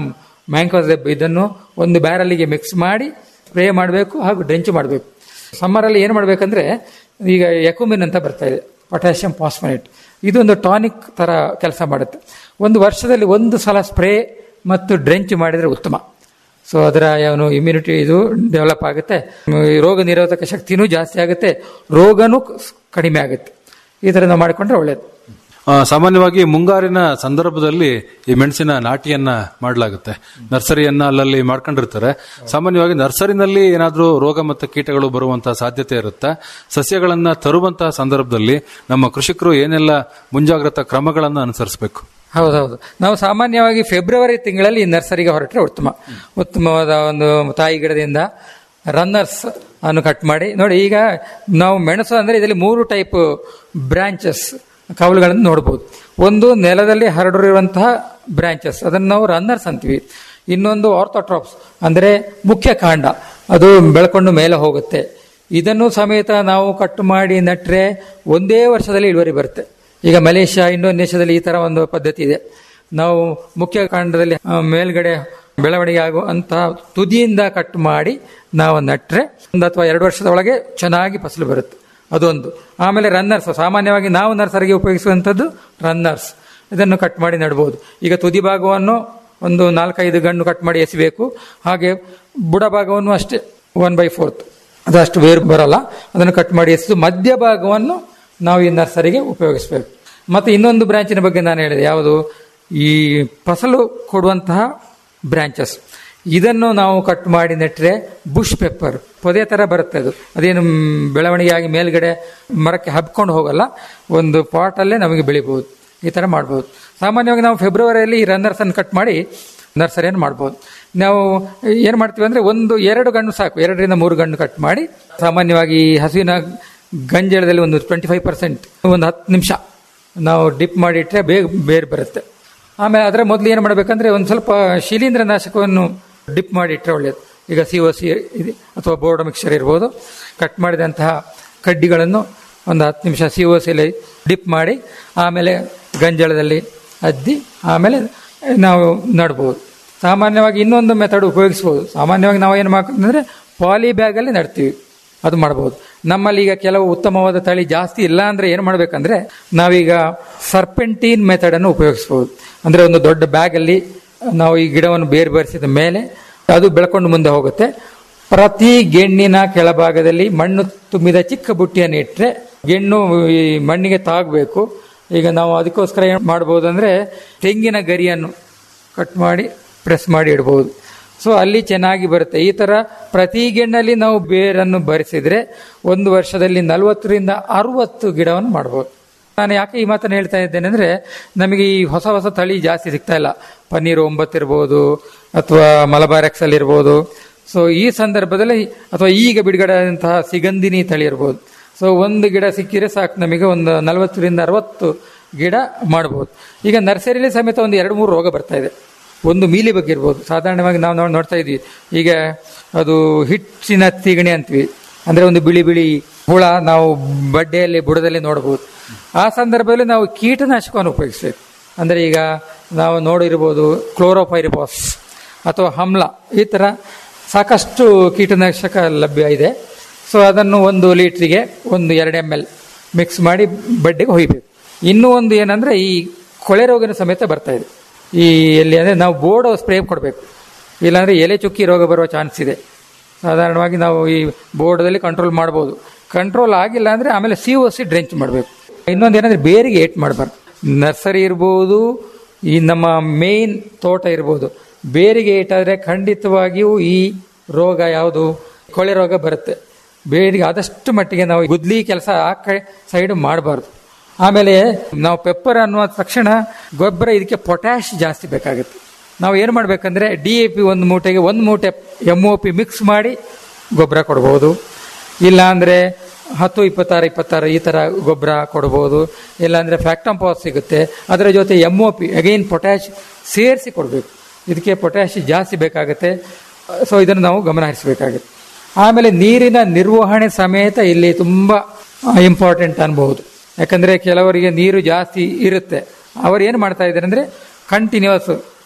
Speaker 19: ಮ್ಯಾಂಕೋಸೆಬ್ ಇದನ್ನು ಒಂದು ಬ್ಯಾರಲ್ಲಿಗೆ ಮಿಕ್ಸ್ ಮಾಡಿ ಸ್ಪ್ರೇ ಮಾಡಬೇಕು ಹಾಗೂ ಡ್ರೆಂಚ್ ಮಾಡಬೇಕು ಸಮ್ಮರಲ್ಲಿ ಏನು ಮಾಡಬೇಕಂದ್ರೆ ಈಗ ಎಕುಮಿನ್ ಅಂತ ಬರ್ತಾ ಇದೆ ಪೊಟ್ಯಾಷಿಯಂ ಫಾಸ್ಫನೇಟ್ ಇದೊಂದು ಟಾನಿಕ್ ತರ ಕೆಲಸ ಮಾಡುತ್ತೆ ಒಂದು ವರ್ಷದಲ್ಲಿ ಒಂದು ಸಲ ಸ್ಪ್ರೇ ಮತ್ತು ಡ್ರೆಂಚ್ ಮಾಡಿದರೆ ಉತ್ತಮ ಸೊ ಅದರ ಏನು ಇಮ್ಯುನಿಟಿ ಇದು ಡೆವಲಪ್ ಆಗುತ್ತೆ ಈ ರೋಗ ನಿರೋಧಕ ಶಕ್ತಿನೂ ಜಾಸ್ತಿ ಆಗುತ್ತೆ ರೋಗನೂ ಕಡಿಮೆ ಆಗುತ್ತೆ ಈ ಥರ ನಾವು ಮಾಡಿಕೊಂಡ್ರೆ ಒಳ್ಳೇದು
Speaker 18: ಆ, ಸಾಮಾನ್ಯವಾಗಿ ಮುಂಗಾರಿನ ಸಂದರ್ಭದಲ್ಲಿ ಈ ಮೆಣಸಿನ ನಾಟಿಯನ್ನ ಮಾಡಲಾಗುತ್ತೆ ನರ್ಸರಿಯನ್ನ ಅಲ್ಲಲ್ಲಿ ಮಾಡ್ಕೊಂಡಿರ್ತಾರೆ ಸಾಮಾನ್ಯವಾಗಿ ನರ್ಸರಿನಲ್ಲಿ ಏನಾದರೂ ರೋಗ ಮತ್ತು ಕೀಟಗಳು ಬರುವಂತಹ ಸಾಧ್ಯತೆ ಇರುತ್ತೆ ಸಸ್ಯಗಳನ್ನ ತರುವಂತಹ ಸಂದರ್ಭದಲ್ಲಿ ನಮ್ಮ ಕೃಷಿಕರು ಏನೆಲ್ಲ ಮುಂಜಾಗ್ರತಾ ಕ್ರಮಗಳನ್ನ ಅನುಸರಿಸಬೇಕು
Speaker 19: ಹೌದೌದು ನಾವು ಸಾಮಾನ್ಯವಾಗಿ ಫೆಬ್ರವರಿ ತಿಂಗಳಲ್ಲಿ ಈ ನರ್ಸರಿಗೆ ಹೊರಟ್ರೆ ಉತ್ತಮ ಉತ್ತಮವಾದ ಒಂದು ತಾಯಿ ಗಿಡದಿಂದ ರನ್ನರ್ಸ್ ಅನ್ನು ಕಟ್ ಮಾಡಿ ನೋಡಿ ಈಗ ನಾವು ಮೆಣಸು ಅಂದ್ರೆ ಇದರಲ್ಲಿ ಮೂರು ಟೈಪ್ ಬ್ರಾಂಚಸ್ ಕವಲುಗಳನ್ನು ನೋಡಬಹುದು ಒಂದು ನೆಲದಲ್ಲಿ ಹರಡಿರುವಂತಹ ಬ್ರಾಂಚಸ್ ಅದನ್ನು ನಾವು ರನ್ನರ್ಸ್ ಅಂತೀವಿ ಇನ್ನೊಂದು ಆರ್ಥೋಟ್ರಾಪ್ಸ್ ಅಂದ್ರೆ ಮುಖ್ಯ ಕಾಂಡ ಅದು ಬೆಳ್ಕೊಂಡು ಮೇಲೆ ಹೋಗುತ್ತೆ ಇದನ್ನು ಸಮೇತ ನಾವು ಕಟ್ ಮಾಡಿ ನಟ್ರೆ ಒಂದೇ ವರ್ಷದಲ್ಲಿ ಇಳುವರಿ ಬರುತ್ತೆ ಈಗ ಮಲೇಷ್ಯಾ ಇಂಡೋನೇಷ್ಯಾದಲ್ಲಿ ಈ ತರ ಒಂದು ಪದ್ಧತಿ ಇದೆ ನಾವು ಮುಖ್ಯ ಕಾಂಡದಲ್ಲಿ ಆ, ಮೇಲ್ಗಡೆ ಬೆಳವಣಿಗೆ ಆಗುವಂತಹ ತುದಿಯಿಂದ ಕಟ್ ಮಾಡಿ ನಾವು ನಟ್ರೆ ಒಂದು ಅಥವಾ ಎರಡು ವರ್ಷದ ಒಳಗೆ ಚೆನ್ನಾಗಿ ಫಸಲು ಬರುತ್ತೆ ಅದೊಂದು ಆಮೇಲೆ ರನ್ನರ್ಸ್ ಸಾಮಾನ್ಯವಾಗಿ ನಾವು ನರ್ಸರಿಗೆ ಉಪಯೋಗಿಸುವಂಥದ್ದು ರನ್ನರ್ಸ್ ಇದನ್ನು ಕಟ್ ಮಾಡಿ ನೆಡಬಹುದು ಈಗ ತುದಿ ಭಾಗವನ್ನು ಒಂದು ನಾಲ್ಕೈದು ಗಣ್ಣು ಕಟ್ ಮಾಡಿ ಎಸಿಬೇಕು ಹಾಗೆ ಬುಡ ಭಾಗವನ್ನು ಅಷ್ಟೇ ಒನ್ ಬೈ ಫೋರ್ತ್ ಅದಷ್ಟು ಬೇರು ಬರಲ್ಲ ಅದನ್ನು ಕಟ್ ಮಾಡಿ ಎಸೆದು ಮಧ್ಯ ಭಾಗವನ್ನು ನಾವು ಈ ನರ್ಸರಿಗೆ ಉಪಯೋಗಿಸಬೇಕು ಮತ್ತೆ ಇನ್ನೊಂದು ಬ್ರಾಂಚಿನ ಬಗ್ಗೆ ನಾನು ಹೇಳಿದೆ ಯಾವುದು ಈ ಫಸಲು ಕೊಡುವಂತಹ ಬ್ರಾಂಚಸ್ ಇದನ್ನು ನಾವು ಕಟ್ ಮಾಡಿ ನೆಟ್ಟರೆ ಬುಷ್ ಪೆಪ್ಪರ್ ಪೊದೆ ತರ ಬರುತ್ತೆ ಅದು ಅದೇನು ಮ್, ಬೆಳವಣಿಗೆ ಆಗಿ ಮೇಲ್ಗಡೆ ಮರಕ್ಕೆ ಹಬ್ಕೊಂಡು ಹೋಗಲ್ಲ ಒಂದು ಪಾಟಲ್ಲೇ ನಮಗೆ ಬೆಳಿಬಹುದು ಈ ತರ ಮಾಡಬಹುದು ಸಾಮಾನ್ಯವಾಗಿ ನಾವು ಫೆಬ್ರವರಿಯಲ್ಲಿ ಈ ರನ್ನರ್ಸ್ ಅನ್ನು ಕಟ್ ಮಾಡಿ ನರ್ಸರಿಯನ್ನು ಮಾಡ್ಬೋದು ನಾವು ಏನು ಮಾಡ್ತೀವಿ ಅಂದ್ರೆ ಒಂದು ಎರಡು ಗಣ್ಣು ಸಾಕು ಎರಡರಿಂದ ಮೂರು ಗಣ್ಣು ಕಟ್ ಮಾಡಿ ಸಾಮಾನ್ಯವಾಗಿ ಈ ಹಸುವಿನ ಗಂಜಳದಲ್ಲಿ ಒಂದು ಟ್ವೆಂಟಿ ಫೈವ್ ಪರ್ಸೆಂಟ್ ಒಂದು ಹತ್ತು ನಿಮಿಷ ನಾವು ಡಿಪ್ ಮಾಡಿ ಇಟ್ಟರೆ ಬೇಗ ಬೇರೆ ಬರುತ್ತೆ ಆಮೇಲೆ ಅದರ ಮೊದಲು ಏನು ಮಾಡಬೇಕಂದ್ರೆ ಒಂದು ಸ್ವಲ್ಪ ಶಿಲೀಂಧ್ರ ನಾಶಕವನ್ನು ಡಿಪ್ ಮಾಡಿ ಇಟ್ಟರೆ ಒಳ್ಳೆಯದು ಈಗ ಸಿ ಒ ಸಿ ಇದೆ ಅಥವಾ ಬೋರ್ಡ್ ಮಿಕ್ಸರ್ ಇರ್ಬೋದು ಕಟ್ ಮಾಡಿದಂತಹ ಕಡ್ಡಿಗಳನ್ನು ಒಂದು ಹತ್ತು ನಿಮಿಷ ಸಿ ಒ ಸಿಲಿ ಡಿಪ್ ಮಾಡಿ ಆಮೇಲೆ ಗಂಜಳದಲ್ಲಿ ಅದ್ದಿ ಆಮೇಲೆ ನಾವು ನಡ್ಬೋದು ಸಾಮಾನ್ಯವಾಗಿ ಇನ್ನೊಂದು ಮೆಥಡ್ ಉಪಯೋಗಿಸ್ಬೋದು ಸಾಮಾನ್ಯವಾಗಿ ನಾವು ಏನು ಮಾಡ್ಕೊಂಡ್ರೆ ಪಾಲಿ ಬ್ಯಾಗಲ್ಲಿ ನಡ್ತೀವಿ ಅದು ಮಾಡಬಹುದು ನಮ್ಮಲ್ಲಿ ಈಗ ಕೆಲವು ಉತ್ತಮವಾದ ತಳಿ ಜಾಸ್ತಿ ಇಲ್ಲ ಅಂದ್ರೆ ಏನು ಮಾಡ್ಬೇಕಂದ್ರೆ ನಾವೀಗ ಸರ್ಪೆಂಟೀನ್ ಮೆಥಡ್ ಅನ್ನು ಉಪಯೋಗಿಸಬಹುದು ಅಂದ್ರೆ ಒಂದು ದೊಡ್ಡ ಬ್ಯಾಗ್ ಅಲ್ಲಿ ನಾವು ಈ ಗಿಡವನ್ನು ಬೇರ್ಬೇರಿಸಿದ ಮೇಲೆ ಅದು ಬೆಳ್ಕೊಂಡು ಮುಂದೆ ಹೋಗುತ್ತೆ ಪ್ರತಿ ಗೆಣ್ಣಿನ ಕೆಳಭಾಗದಲ್ಲಿ ಮಣ್ಣು ತುಂಬಿದ ಚಿಕ್ಕ ಬುಟ್ಟಿಯನ್ನು ಇಟ್ಟರೆ ಗೆಣ್ಣು ಈ ಮಣ್ಣಿಗೆ ತಾಗಬೇಕು ಈಗ ನಾವು ಅದಕ್ಕೋಸ್ಕರ ಏನು ಮಾಡ್ಬೋದು ಅಂದ್ರೆ ತೆಂಗಿನ ಗರಿಯನ್ನು ಕಟ್ ಮಾಡಿ ಪ್ರೆಸ್ ಮಾಡಿ ಇಡಬಹುದು ಸೊ ಅಲ್ಲಿ ಚೆನ್ನಾಗಿ ಬರುತ್ತೆ ಈ ತರ ಪ್ರತಿ ಗೆಣ್ಣಲ್ಲಿ ನಾವು ಬೇರನ್ನು ಬರಿಸಿದ್ರೆ ಒಂದು ವರ್ಷದಲ್ಲಿ ನಲವತ್ತರಿಂದ ಅರವತ್ತು ಗಿಡವನ್ನು ಮಾಡಬಹುದು ನಾನು ಯಾಕೆ ಈ ಮಾತನ್ನು ಹೇಳ್ತಾ ಇದ್ದೇನೆ ಅಂದ್ರೆ ನಮಗೆ ಈ ಹೊಸ ಹೊಸ ತಳಿ ಜಾಸ್ತಿ ಸಿಗ್ತಾ ಇಲ್ಲ ಪನ್ನೀರ್ ಒಂಬತ್ತು ಇರ್ಬೋದು ಅಥವಾ ಮಲಬಾರ್ ಎಕ್ಸಲ್ ಇರ್ಬೋದು ಸೊ ಈ ಸಂದರ್ಭದಲ್ಲಿ ಅಥವಾ ಈಗ ಬಿಡುಗಡೆಯಾದಂತಹ ಸಿಗಂದಿನಿ ತಳಿ ಇರ್ಬೋದು ಸೊ ಒಂದು ಗಿಡ ಸಿಕ್ಕಿದ್ರೆ ಸಾಕು ನಮಗೆ ಒಂದು ನಲವತ್ತರಿಂದ ಅರವತ್ತು ಗಿಡ ಮಾಡಬಹುದು ಈಗ ನರ್ಸರಿಲಿ ಸಮೇತ ಒಂದು ಎರಡು ಮೂರು ರೋಗ ಬರ್ತಾ ಇದೆ ಒಂದು ಮೀಲಿ ಬಗ್ಗೆ ಇರ್ಬೋದು ಸಾಧಾರಣವಾಗಿ ನಾವು ನೋಡ್- ನೋಡ್ತಾ ಇದ್ವಿ ಈಗ ಅದು ಹಿಟ್ಟಿನ ತಿಗಣೆ ಅಂತೀವಿ ಅಂದ್ರೆ ಒಂದು ಬಿಳಿ ಬಿಳಿ ಹುಳ ನಾವು ಬಡ್ಡೆಯಲ್ಲಿ ಬುಡದಲ್ಲಿ ನೋಡಬಹುದು ಆ ಸಂದರ್ಭದಲ್ಲಿ ನಾವು ಕೀಟನಾಶಕವನ್ನು ಉಪಯೋಗಿಸಬೇಕು ಅಂದ್ರೆ ಈಗ ನಾವು ನೋಡಿರ್ಬೋದು ಕ್ಲೋರೋಫೈರಿಬಾಸ್ ಅಥವಾ ಹಮ್ಲ ಈ ತರ ಸಾಕಷ್ಟು ಕೀಟನಾಶಕ ಲಭ್ಯ ಇದೆ ಸೊ ಅದನ್ನು ಒಂದು ಲೀಟ್ರಿಗೆ ಒಂದು ಎರಡು ಎಮ್ ಎಲ್ ಮಿಕ್ಸ್ ಮಾಡಿ ಬಡ್ಡೆಗೆ ಹೊಯ್ಬೇಕು ಇನ್ನೂ ಒಂದು ಏನಂದ್ರೆ ಈ ಕೊಳೆ ರೋಗನ ಸಮೇತ ಬರ್ತಾ ಇದೆ ಈ ಎಲ್ಲಿ ಅಂದ್ರೆ ನಾವು ಬೋರ್ಡ್ ಸ್ಪ್ರೇ ಕೊಡಬೇಕು ಇಲ್ಲಾಂದ್ರೆ ಎಲೆ ಚುಕ್ಕಿ ರೋಗ ಬರುವ ಚಾನ್ಸ್ ಇದೆ ಸಾಧಾರಣವಾಗಿ ನಾವು ಈ ಬೋರ್ಡಲ್ಲಿ ಕಂಟ್ರೋಲ್ ಮಾಡ್ಬೋದು ಕಂಟ್ರೋಲ್ ಆಗಿಲ್ಲ ಅಂದ್ರೆ ಆಮೇಲೆ ಸಿ ಒ ಸಿ ಡ್ರೆಂಚ್ ಮಾಡಬೇಕು ಇನ್ನೊಂದು ಏನಂದ್ರೆ ಬೇರಿಗೆ ಏಟ್ ಮಾಡಬಾರ್ದು ನರ್ಸರಿ ಇರ್ಬೋದು ಈ ನಮ್ಮ ಮೇನ್ ತೋಟ ಇರ್ಬೋದು ಬೇರಿಗೆ ಏಟಾದ್ರೆ ಖಂಡಿತವಾಗಿಯೂ ಈ ರೋಗ ಯಾವುದು ಕೊಳೆ ರೋಗ ಬರುತ್ತೆ ಬೇರಿಗೆ ಆದಷ್ಟು ಮಟ್ಟಿಗೆ ನಾವು ಗುದ್ಲಿ ಕೆಲಸ ಆ ಕಡೆ ಸೈಡ್ ಮಾಡಬಾರ್ದು ಆಮೇಲೆ ನಾವು ಪೆಪ್ಪರ್ ಅನ್ನುವ ತಕ್ಷಣ ಗೊಬ್ಬರ ಇದಕ್ಕೆ ಪೊಟ್ಯಾಶ್ ಜಾಸ್ತಿ ಬೇಕಾಗುತ್ತೆ ನಾವು ಏನು ಮಾಡಬೇಕಂದ್ರೆ ಡಿ ಎ ಪಿ ಒಂದು ಮೂಟೆಗೆ ಒಂದು ಮೂಟೆ ಎಮ್ ಒ ಪಿ ಮಿಕ್ಸ್ ಮಾಡಿ ಗೊಬ್ಬರ ಕೊಡ್ಬೋದು ಇಲ್ಲ ಅಂದ್ರೆ ಹತ್ತು ಇಪ್ಪತ್ತಾರು ಇಪ್ಪತ್ತಾರು ಈ ತರ ಗೊಬ್ಬರ ಕೊಡ್ಬೋದು ಇಲ್ಲಾಂದ್ರೆ ಫ್ಯಾಕ್ಟಂಪಾಸ್ ಸಿಗುತ್ತೆ ಅದರ ಜೊತೆ M O P again potash ಸೇರಿಸಿ ಕೊಡಬೇಕು ಇದಕ್ಕೆ ಪೊಟ್ಯಾಶ್ ಜಾಸ್ತಿ ಬೇಕಾಗುತ್ತೆ ಸೊ ಇದನ್ನು ನಾವು ಗಮನ ಹರಿಸಬೇಕಾಗುತ್ತೆ ಆಮೇಲೆ ನೀರಿನ ನಿರ್ವಹಣೆ ಸಮೇತ ಇಲ್ಲಿ ತುಂಬಾ ಇಂಪಾರ್ಟೆಂಟ್ ಅನ್ಬಹುದು ಯಾಕಂದ್ರೆ ಕೆಲವರಿಗೆ ನೀರು ಜಾಸ್ತಿ ಇರುತ್ತೆ ಅವರು ಏನು ಮಾಡ್ತಾ ಇದ್ದಾರೆ ಅಂದ್ರೆ ಕಂಟಿನ್ಯೂಸ್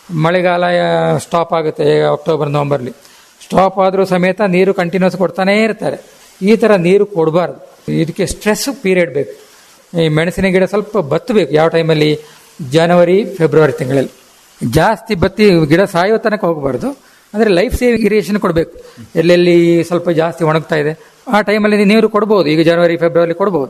Speaker 19: ಮಳೆಗಾಲ ಸ್ಟಾಪ್ ಆಗುತ್ತೆ ಈಗ ಅಕ್ಟೋಬರ್ ನವೆಂಬರ್ಲಿ ಸ್ಟಾಪ್ ಆದರೂ ಸಮೇತ ನೀರು ಕಂಟಿನ್ಯೂಸ್ ಕೊಡ್ತಾನೇ ಇರ್ತಾರೆ ಈ ಥರ ನೀರು ಕೊಡಬಾರ್ದು ಇದಕ್ಕೆ ಸ್ಟ್ರೆಸ್ ಪೀರಿಯಡ್ ಬೇಕು ಈ ಮೆಣಸಿನ ಗಿಡ ಸ್ವಲ್ಪ ಬತ್ತಬೇಕು ಯಾವ ಟೈಮಲ್ಲಿ ಜನವರಿ ಫೆಬ್ರವರಿ ತಿಂಗಳಲ್ಲಿ ಜಾಸ್ತಿ ಬತ್ತಿ ಗಿಡ ಸಾಯೋ ತನಕ ಹೋಗಬಾರ್ದು ಅಂದರೆ ಲೈಫ್ ಸೇವಿಂಗ್ ಇರಿಗೇಷನ್ ಕೊಡಬೇಕು ಎಲ್ಲೆಲ್ಲಿ ಸ್ವಲ್ಪ ಜಾಸ್ತಿ ಒಣಗ್ತಾ ಇದೆ ಆ ಟೈಮಲ್ಲಿ ನೀರು ಕೊಡ್ಬೋದು ಈಗ ಜನವರಿ ಫೆಬ್ರವರಿ ಕೊಡ್ಬೋದು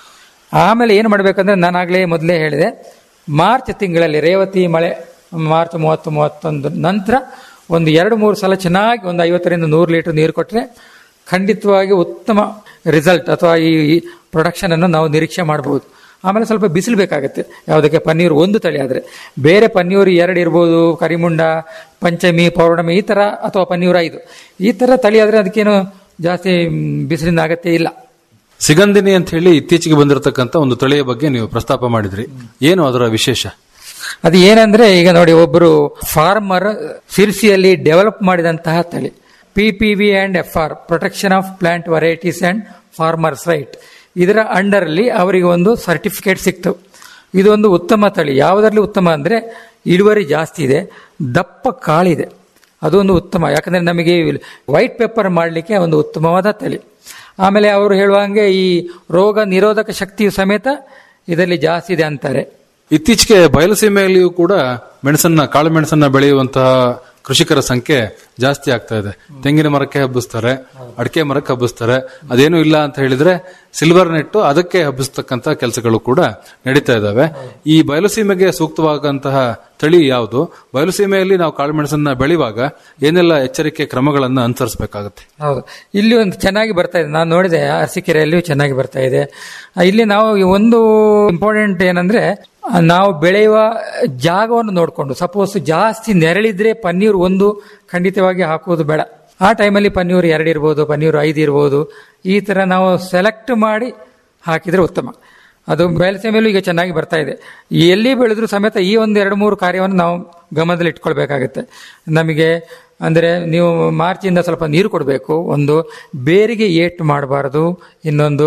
Speaker 19: ಆಮೇಲೆ ಏನು ಮಾಡಬೇಕಂದ್ರೆ ನಾನಾಗಲೇ ಮೊದಲೇ ಹೇಳಿದೆ ಮಾರ್ಚ್ ತಿಂಗಳಲ್ಲಿ ರೇವತಿ ಮಳೆ ಮಾರ್ಚ್ ಮೂವತ್ತು ಮೂವತ್ತೊಂದು ನಂತರ ಒಂದು ಎರಡು ಮೂರು ಸಲ ಚೆನ್ನಾಗಿ ಒಂದು ಐವತ್ತರಿಂದ ನೂರು ಲೀಟರ್ ನೀರು ಕೊಟ್ಟರೆ ಖಂಡಿತವಾಗಿ ಉತ್ತಮ ರಿಸಲ್ಟ್ ಅಥವಾ ಈ ಪ್ರೊಡಕ್ಷನ್ ಅನ್ನು ನಾವು ನಿರೀಕ್ಷೆ ಮಾಡಬಹುದು ಆಮೇಲೆ ಸ್ವಲ್ಪ ಬಿಸಿಲು ಬೇಕಾಗುತ್ತೆ ಯಾವುದಕ್ಕೆ ಪನ್ನೀರು ಒಂದು ತಳಿ ಆದರೆ ಬೇರೆ ಪನ್ನೀರು ಎರಡು ಇರ್ಬೋದು ಕರಿಮುಂಡ ಪಂಚಮಿ ಪೌರ್ಣಮಿ ಈ ಥರ ಅಥವಾ ಪನ್ನೀರು ಐದು ಈ ಥರ ತಳಿ ಆದರೆ ಅದಕ್ಕೇನು ಜಾಸ್ತಿ ಬಿಸಿಲಿನ ಅಗತ್ಯ ಇಲ್ಲ
Speaker 18: ಸಿಗಂದಿನಿ ಅಂತ ಹೇಳಿ ಇತ್ತೀಚೆಗೆ ಬಂದಿರತಕ್ಕಂತ ಒಂದು ತಳಿಯ ಬಗ್ಗೆ ನೀವು ಪ್ರಸ್ತಾಪ ಮಾಡಿದ್ರಿ ಏನು ಅದರ ವಿಶೇಷ
Speaker 19: ಅದು ಏನಂದ್ರೆ ಈಗ ನೋಡಿ ಒಬ್ಬರು ಫಾರ್ಮರ್ ಸಿರ್ಸಿಯಲ್ಲಿ ಡೆವಲಪ್ ಮಾಡಿದಂತಹ ತಳಿ P P V and F R protection of plant varieties and farmers right ಇದರ ಅಂಡರ್ ಅಲ್ಲಿ ಅವರಿಗೆ ಒಂದು ಸರ್ಟಿಫಿಕೇಟ್ ಸಿಕ್ತು ಇದೊಂದು ಉತ್ತಮ ತಳಿ ಯಾವುದರಲ್ಲಿ ಉತ್ತಮ ಅಂದ್ರೆ ಇಳುವರಿ ಜಾಸ್ತಿ ಇದೆ ದಪ್ಪ ಕಾಳಿದೆ ಅದೊಂದು ಉತ್ತಮ ಯಾಕಂದ್ರೆ ನಮಗೆ ವೈಟ್ ಪೇಪರ್ ಮಾಡಲಿಕ್ಕೆ ಒಂದು ಉತ್ತಮವಾದ ತಳಿ ಆಮೇಲೆ ಅವರು ಹೇಳುವಂಗೆ ಈ ರೋಗ ನಿರೋಧಕ ಶಕ್ತಿಯು ಸಮೇತ ಇದರಲ್ಲಿ ಜಾಸ್ತಿ ಇದೆ ಅಂತಾರೆ
Speaker 18: ಇತ್ತೀಚೆಗೆ ಬಯಲುಸೀಮೆಯಲ್ಲಿಯೂ ಕೂಡ ಮೆಣಸನ್ನ ಕಾಳು ಮೆಣಸನ್ನ ಬೆಳೆಯುವಂತಹ ಕೃಷಿಕರ ಸಂಖ್ಯೆ ಜಾಸ್ತಿ ಆಗ್ತಾ ಇದೆ ತೆಂಗಿನ ಮರಕ್ಕೆ ಹಬ್ಬಿಸ್ತಾರೆ ಅಡಿಕೆ ಮರಕ್ಕೆ ಹಬ್ಬಿಸ್ತಾರೆ ಅದೇನು ಇಲ್ಲ ಅಂತ ಹೇಳಿದ್ರೆ ಸಿಲ್ವರ್ ನೆಟ್ಟು ಅದಕ್ಕೆ ಹಬ್ಬಿಸ್ತಕ್ಕಂತ ಕೆಲಸಗಳು ಕೂಡ ನಡೀತಾ ಇದಾವೆ ಈ ಬಯಲುಸೀಮೆಗೆ ಸೂಕ್ತವಾದಂತಹ ತಳಿ ಯಾವುದು ಬಯಲುಸೀಮೆಯಲ್ಲಿ ನಾವು ಕಾಳು ಮೆಣಸನ್ನ ಬೆಳೆಯುವಾಗ ಏನೆಲ್ಲ ಎಚ್ಚರಿಕೆ ಕ್ರಮಗಳನ್ನ ಅನುಸರಿಸಬೇಕಾಗುತ್ತೆ
Speaker 19: ಹೌದು ಇಲ್ಲಿ ಒಂದು ಚೆನ್ನಾಗಿ ಬರ್ತಾ ಇದೆ ನಾನು ನೋಡಿದೆ ಅರಸೀಕೆರೆಯಲ್ಲಿಯೂ ಚೆನ್ನಾಗಿ ಬರ್ತಾ ಇದೆ ಆ, ಇಲ್ಲಿ ನಾವು ಈ ಒಂದು ಇಂಪಾರ್ಟೆಂಟ್ ಏನಂದ್ರೆ ಆ, ನಾವು ಬೆಳೆಯುವ ಜಾಗವನ್ನು ನೋಡಿಕೊಂಡು ಸಪೋಸ್ ಜಾಸ್ತಿ ನೆರಳಿದ್ರೆ ಪನ್ನೀರ್ ಒಂದು ಖಂಡಿತವಾಗಿ ಹಾಕುವುದು ಬೇಡ ಆ ಟೈಮಲ್ಲಿ ಪನ್ನೀರ್ ಎರಡು ಇರ್ಬೋದು ಪನ್ನೀರ್ ಐದು ಇರ್ಬೋದು ಈ ತರ ನಾವು ಸೆಲೆಕ್ಟ್ ಮಾಡಿ ಹಾಕಿದ್ರೆ ಉತ್ತಮ ಅದು ಬಯಲುಸೀಮೆಯಲ್ಲೂ ಈಗ ಚೆನ್ನಾಗಿ ಬರ್ತಾ ಇದೆ ಎಲ್ಲಿ ಬೆಳೆದ್ರೂ ಸಮೇತ ಈ ಒಂದು ಎರಡು ಮೂರು ಕಾರ್ಯವನ್ನು ನಾವು ಗಮನದಲ್ಲಿ ಇಟ್ಕೊಳ್ಬೇಕಾಗತ್ತೆ ನಮಗೆ ಅಂದರೆ ನೀವು ಮಾರ್ಚಿಂದ ಸ್ವಲ್ಪ ನೀರು ಕೊಡಬೇಕು ಒಂದು ಬೇರಿಗೆ ಏಟು ಮಾಡಬಾರ್ದು ಇನ್ನೊಂದು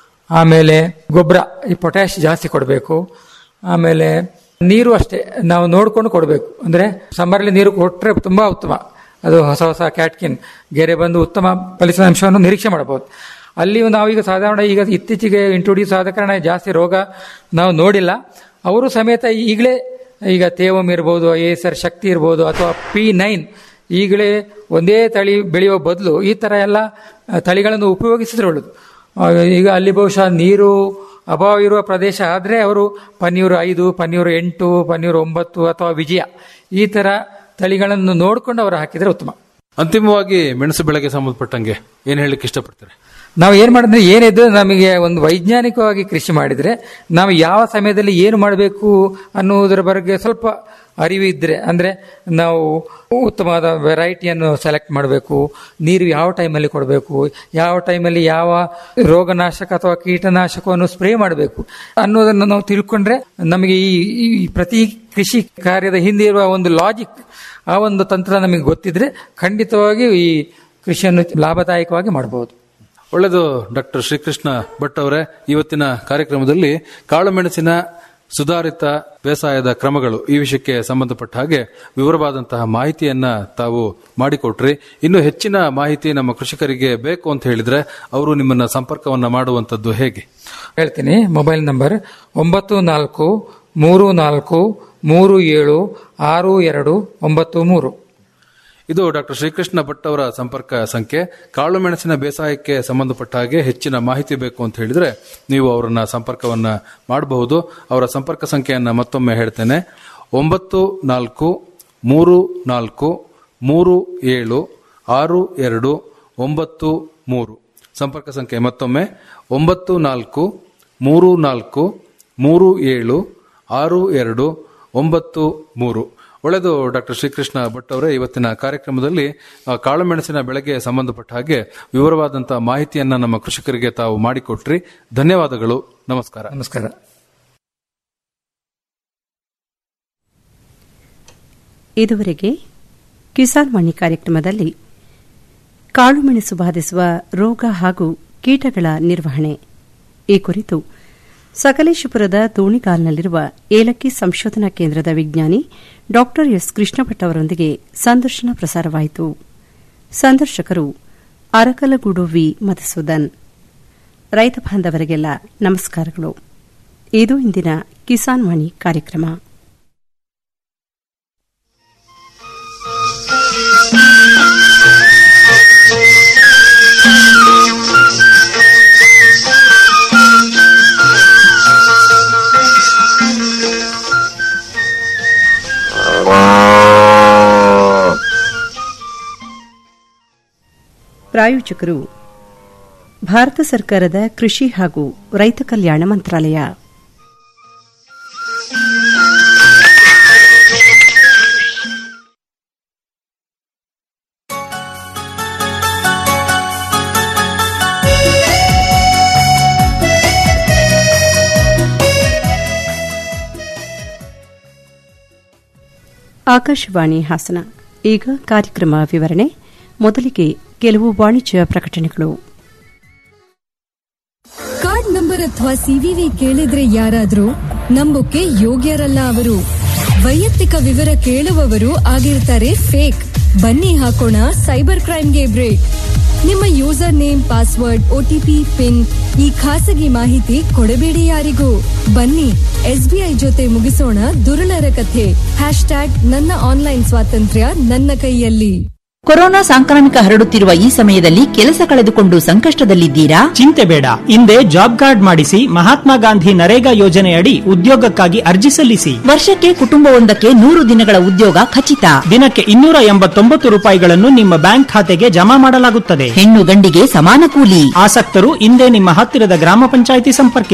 Speaker 19: ಆಮೇಲೆ ಗೊಬ್ಬರ ಈ ಪೊಟ್ಯಾಶ್ ಜಾಸ್ತಿ ಕೊಡಬೇಕು ಆಮೇಲೆ ನೀರು ಅಷ್ಟೇ ನಾವು ನೋಡ್ಕೊಂಡು ಕೊಡಬೇಕು ಅಂದರೆ ಸಮ್ಮರಲ್ಲಿ ನೀರು ಕೊಟ್ಟರೆ ತುಂಬಾ ಉತ್ತಮ ಅದು ಹೊಸ ಹೊಸ ಕ್ಯಾಟ್ಕಿನ್ ಗೆರೆ ಬಂದು ಉತ್ತಮ ಫಲಿತಾಂಶವನ್ನು ನಿರೀಕ್ಷೆ ಮಾಡಬಹುದು ಅಲ್ಲಿ ನಾವೀಗ ಸಾಧಾರಣ ಈಗ ಇತ್ತೀಚೆಗೆ ಇಂಟ್ರೊಡ್ಯೂಸ್ ಆದ ಕಾರಣ ಜಾಸ್ತಿ ರೋಗ ನಾವು ನೋಡಿಲ್ಲ ಅವರು ಸಮೇತ ಈಗಲೇ ಈಗ ತೇವಮ್ ಇರ್ಬೋದು ಐ ಎಸ್ ಆರ್ ಶಕ್ತಿ ಇರ್ಬೋದು ಅಥವಾ ಪಿ ನೈನ್ ಈಗಲೇ ಒಂದೇ ತಳಿ ಬೆಳೆಯುವ ಬದಲು ಈ ತರ ಎಲ್ಲ ಆ, ತಳಿಗಳನ್ನು ಉಪಯೋಗಿಸಿದ್ರೆ ಒಳ್ಳೆದು ಆ, ಈಗ ಅಲ್ಲಿ ಬಹುಶಃ ನೀರು ಅಭಾವ ಇರುವ ಪ್ರದೇಶ ಆದರೆ ಅವರು ಪನ್ನೀರು ಐದು ಪನ್ನೀರು ಎಂಟು ಪನ್ನೀರು ಒಂಬತ್ತು ಅಥವಾ ವಿಜಯ ಈ ತರ ತಳಿಗಳನ್ನು ನೋಡಿಕೊಂಡು ಅವರು ಹಾಕಿದ್ರೆ ಉತ್ತಮ
Speaker 18: ಅಂತಿಮವಾಗಿ ಮೆಣಸು ಬೆಳೆಗೆ ಸಂಬಂಧಪಟ್ಟಂಗೆ ಏನ್ ಹೇಳಲಿಕ್ಕೆ ಇಷ್ಟಪಡ್ತಾರೆ
Speaker 19: ನಾವು ಏನ್ ಮಾಡಿದ್ರೆ ಏನಿದ್ರು ನಮಗೆ ಒಂದು ವೈಜ್ಞಾನಿಕವಾಗಿ ಕೃಷಿ ಮಾಡಿದ್ರೆ ನಾವು ಯಾವ ಸಮಯದಲ್ಲಿ ಏನು ಮಾಡಬೇಕು ಅನ್ನುವುದರ ಬಗ್ಗೆ ಸ್ವಲ್ಪ ಅರಿವು ಇದ್ರೆ ಅಂದ್ರೆ ನಾವು ಉತ್ತಮವಾದ ವೆರೈಟಿಯನ್ನು ಸೆಲೆಕ್ಟ್ ಮಾಡಬೇಕು ನೀರು ಯಾವ ಟೈಮಲ್ಲಿ ಕೊಡಬೇಕು ಯಾವ ಟೈಮಲ್ಲಿ ಯಾವ ರೋಗನಾಶಕ ಅಥವಾ ಕೀಟನಾಶಕವನ್ನು ಸ್ಪ್ರೇ ಮಾಡಬೇಕು ಅನ್ನೋದನ್ನು ನಾವು ತಿಳ್ಕೊಂಡ್ರೆ ನಮಗೆ ಈ ಈ ಪ್ರತಿ ಕೃಷಿ ಕಾರ್ಯದ ಹಿಂದೆ ಇರುವ ಒಂದು ಲಾಜಿಕ್ ಆ ಒಂದು ತಂತ್ರ ನಮಗೆ ಗೊತ್ತಿದ್ರೆ ಖಂಡಿತವಾಗಿ ಈ ಕೃಷಿಯನ್ನು ಲಾಭದಾಯಕವಾಗಿ ಮಾಡಬಹುದು
Speaker 18: ಒಳ್ಳೆಯದು ಡಾಕ್ಟರ್ ಶ್ರೀಕೃಷ್ಣ ಭಟ್ ಅವರೇ ಇವತ್ತಿನ ಕಾರ್ಯಕ್ರಮದಲ್ಲಿ ಕಾಳು ಮೆಣಸಿನ ಸುಧಾರಿತ ಬೇಸಾಯದ ಕ್ರಮಗಳು ಈ ವಿಷಯಕ್ಕೆ ಸಂಬಂಧಪಟ್ಟ ಹಾಗೆ ವಿವರವಾದಂತಹ ಮಾಹಿತಿಯನ್ನ ತಾವು ಮಾಡಿಕೊಟ್ರಿ ಇನ್ನು ಹೆಚ್ಚಿನ ಮಾಹಿತಿ ನಮ್ಮ ಕೃಷಿಕರಿಗೆ ಬೇಕು ಅಂತ ಹೇಳಿದ್ರೆ ಅವರು ನಿಮ್ಮನ್ನ ಸಂಪರ್ಕವನ್ನ ಮಾಡುವಂತದ್ದು ಹೇಗೆ
Speaker 19: ಹೇಳ್ತೀನಿ ಮೊಬೈಲ್ ನಂಬರ್ ಒಂಬತ್ತು ನಾಲ್ಕು ಮೂರು ನಾಲ್ಕು ಮೂರು ಏಳು ಆರು ಎರಡು ಒಂಬತ್ತು ಮೂರು
Speaker 18: ಇದು ಡಾಕ್ಟರ್ ಶ್ರೀಕೃಷ್ಣ ಭಟ್ ಅವರ ಸಂಪರ್ಕ ಸಂಖ್ಯೆ ಕಾಳು ಮೆಣಸಿನ ಬೇಸಾಯಕ್ಕೆ ಸಂಬಂಧಪಟ್ಟ ಹಾಗೆ ಹೆಚ್ಚಿನ ಮಾಹಿತಿ ಬೇಕು ಅಂತ ಹೇಳಿದ್ರೆ ನೀವು ಅವರನ್ನ ಸಂಪರ್ಕವನ್ನ ಮಾಡಬಹುದು ಅವರ ಸಂಪರ್ಕ ಸಂಖ್ಯೆಯನ್ನ ಮತ್ತೊಮ್ಮೆ ಹೇಳ್ತೇನೆ ಒಂಬತ್ತು ನಾಲ್ಕು ಮೂರು ನಾಲ್ಕು ಮೂರು ಏಳು ಆರು ಎರಡು ಒಂಬತ್ತು ಮೂರು ಸಂಪರ್ಕ ಸಂಖ್ಯೆ ಮತ್ತೊಮ್ಮೆ ಒಂಬತ್ತು ನಾಲ್ಕು ಮೂರು ನಾಲ್ಕು ಮೂರು ಏಳು ಆರು ಎರಡು ಒಂಬತ್ತು ಮೂರು ಒಳ್ಳೆಯದು ಡಾಕ್ಟರ್ ಶ್ರೀಕೃಷ್ಣ ಭಟ್ ಅವರೇ ಇವತ್ತಿನ ಕಾರ್ಯಕ್ರಮದಲ್ಲಿ ಆ, ಕಾಳುಮೆಣಸಿನ ಬೆಳೆಗೆ ಸಂಬಂಧಪಟ್ಟ ಹಾಗೆ ವಿವರವಾದಂತಹ ಮಾಹಿತಿಯನ್ನ ನಮ್ಮ ಕೃಷಿಕರಿಗೆ ತಾವು ಮಾಡಿಕೊಟ್ರಿ ಧನ್ಯವಾದಗಳು ನಮಸ್ಕಾರ
Speaker 19: ನಮಸ್ಕಾರ
Speaker 1: ಇದುವರೆಗೆ ಕಿಸಾನ್ ವಾಣಿ ಕಾರ್ಯಕ್ರಮದಲ್ಲಿ ಕಾಳುಮೆಣಸು ಬಾಧಿಸುವ ರೋಗ ಹಾಗೂ ಕೀಟಗಳ ನಿರ್ವಹಣೆ ಈ ಕುರಿತು ಸಕಲೇಶಪುರದ ದೋಣಿಗಾಲ್ನಲ್ಲಿರುವ ಏಲಕ್ಕಿ ಸಂಶೋಧನಾ ಕೇಂದ್ರದ ವಿಜ್ಞಾನಿ ಡಾ ಎಸ್ ಕೃಷ್ಣಭಟ್ ಅವರೊಂದಿಗೆ ಸಂದರ್ಶನ ಪ್ರಸಾರವಾಯಿತು ಸಂದರ್ಶಕರು ಅರಕಲಗೂಡು ವಿ ಮಧುಸೂದನ್ ರೈತ ಬಾಂಧವರಿಗೆಲ್ಲ ನಮಸ್ಕಾರಗಳು ಇದು ಇಂದಿನ ಕಿಸಾನ್ ವಾಣಿ ಕಾರ್ಯಕ್ರಮ ಪ್ರಾಯೋಜಕರು ಭಾರತ ಸರ್ಕಾರದ ಕೃಷಿ ಹಾಗೂ ರೈತ ಕಲ್ಯಾಣ ಮಂತ್ರಾಲಯ ಆಕಾಶವಾಣಿ ಹಾಸನ ಈಗ ಕಾರ್ಯಕ್ರಮ ವಿವರಣೆ ಮೊದಲಿಗೆ ಕೆಲವು ವಾಣಿಜ್ಯ ಪ್ರಕಟಣೆಗಳು
Speaker 5: ಕಾರ್ಡ್ ನಂಬರ್ ಅಥವಾ ಸಿವಿವಿ ಕೇಳಿದ್ರೆ ಯಾರಾದ್ರೂ ನಂಬೋಕೆ ಯೋಗ್ಯರಲ್ಲ ಅವರು ವೈಯಕ್ತಿಕ ವಿವರ ಕೇಳುವವರು ಆಗಿರ್ತಾರೆ ಫೇಕ್ ಬನ್ನಿ ಹಾಕೋಣ ಸೈಬರ್ ಕ್ರೈಮ್ಗೆ ಬ್ರೇಕ್ ನಿಮ್ಮ user name password OTP pin ಈ ಖಾಸಗಿ ಮಾಹಿತಿ ಕೊಡಬೇಡಿ ಯಾರಿಗೂ ಬನ್ನಿ ಎಸ್ಬಿಐ ಜೊತೆ ಮುಗಿಸೋಣ ದುರುಳರ ಕಥೆ ಹ್ಯಾಶ್ ಟ್ಯಾಗ್ ನನ್ನ ಆನ್ಲೈನ್ ಸ್ವಾತಂತ್ರ್ಯ ನನ್ನ ಕೈಯಲ್ಲಿ
Speaker 12: ಕೊರೋನಾ ಸಾಂಕ್ರಾಮಿಕ ಹರಡುತ್ತಿರುವ ಈ ಸಮಯದಲ್ಲಿ ಕೆಲಸ ಕಳೆದುಕೊಂಡು ಸಂಕಷ್ಟದಲ್ಲಿದ್ದೀರಾ
Speaker 13: ಚಿಂತೆ ಬೇಡ ಹಿಂದೆ ಜಾಬ್ ಕಾರ್ಡ್ ಮಾಡಿಸಿ ಮಹಾತ್ಮ ಗಾಂಧಿ ನರೇಗಾ ಯೋಜನೆಯಡಿ ಉದ್ಯೋಗಕ್ಕಾಗಿ ಅರ್ಜಿ ಸಲ್ಲಿಸಿ
Speaker 12: ವರ್ಷಕ್ಕೆ ಕುಟುಂಬವೊಂದಕ್ಕೆ ನೂರು ದಿನಗಳ ಉದ್ಯೋಗ ಖಚಿತ
Speaker 13: ದಿನಕ್ಕೆ ಇನ್ನೂರ ಎಂಬತ್ತೊಂಬತ್ತು ರೂಪಾಯಿಗಳನ್ನು ನಿಮ್ಮ ಬ್ಯಾಂಕ್ ಖಾತೆಗೆ ಜಮಾ ಮಾಡಲಾಗುತ್ತದೆ
Speaker 12: ಹೆಣ್ಣು ಗಂಡಿಗೆ ಸಮಾನ ಕೂಲಿ
Speaker 13: ಆಸಕ್ತರು ಹಿಂದೆ ನಿಮ್ಮ ಹತ್ತಿರದ ಗ್ರಾಮ ಪಂಚಾಯಿತಿ ಸಂಪರ್ಕಿಸಿ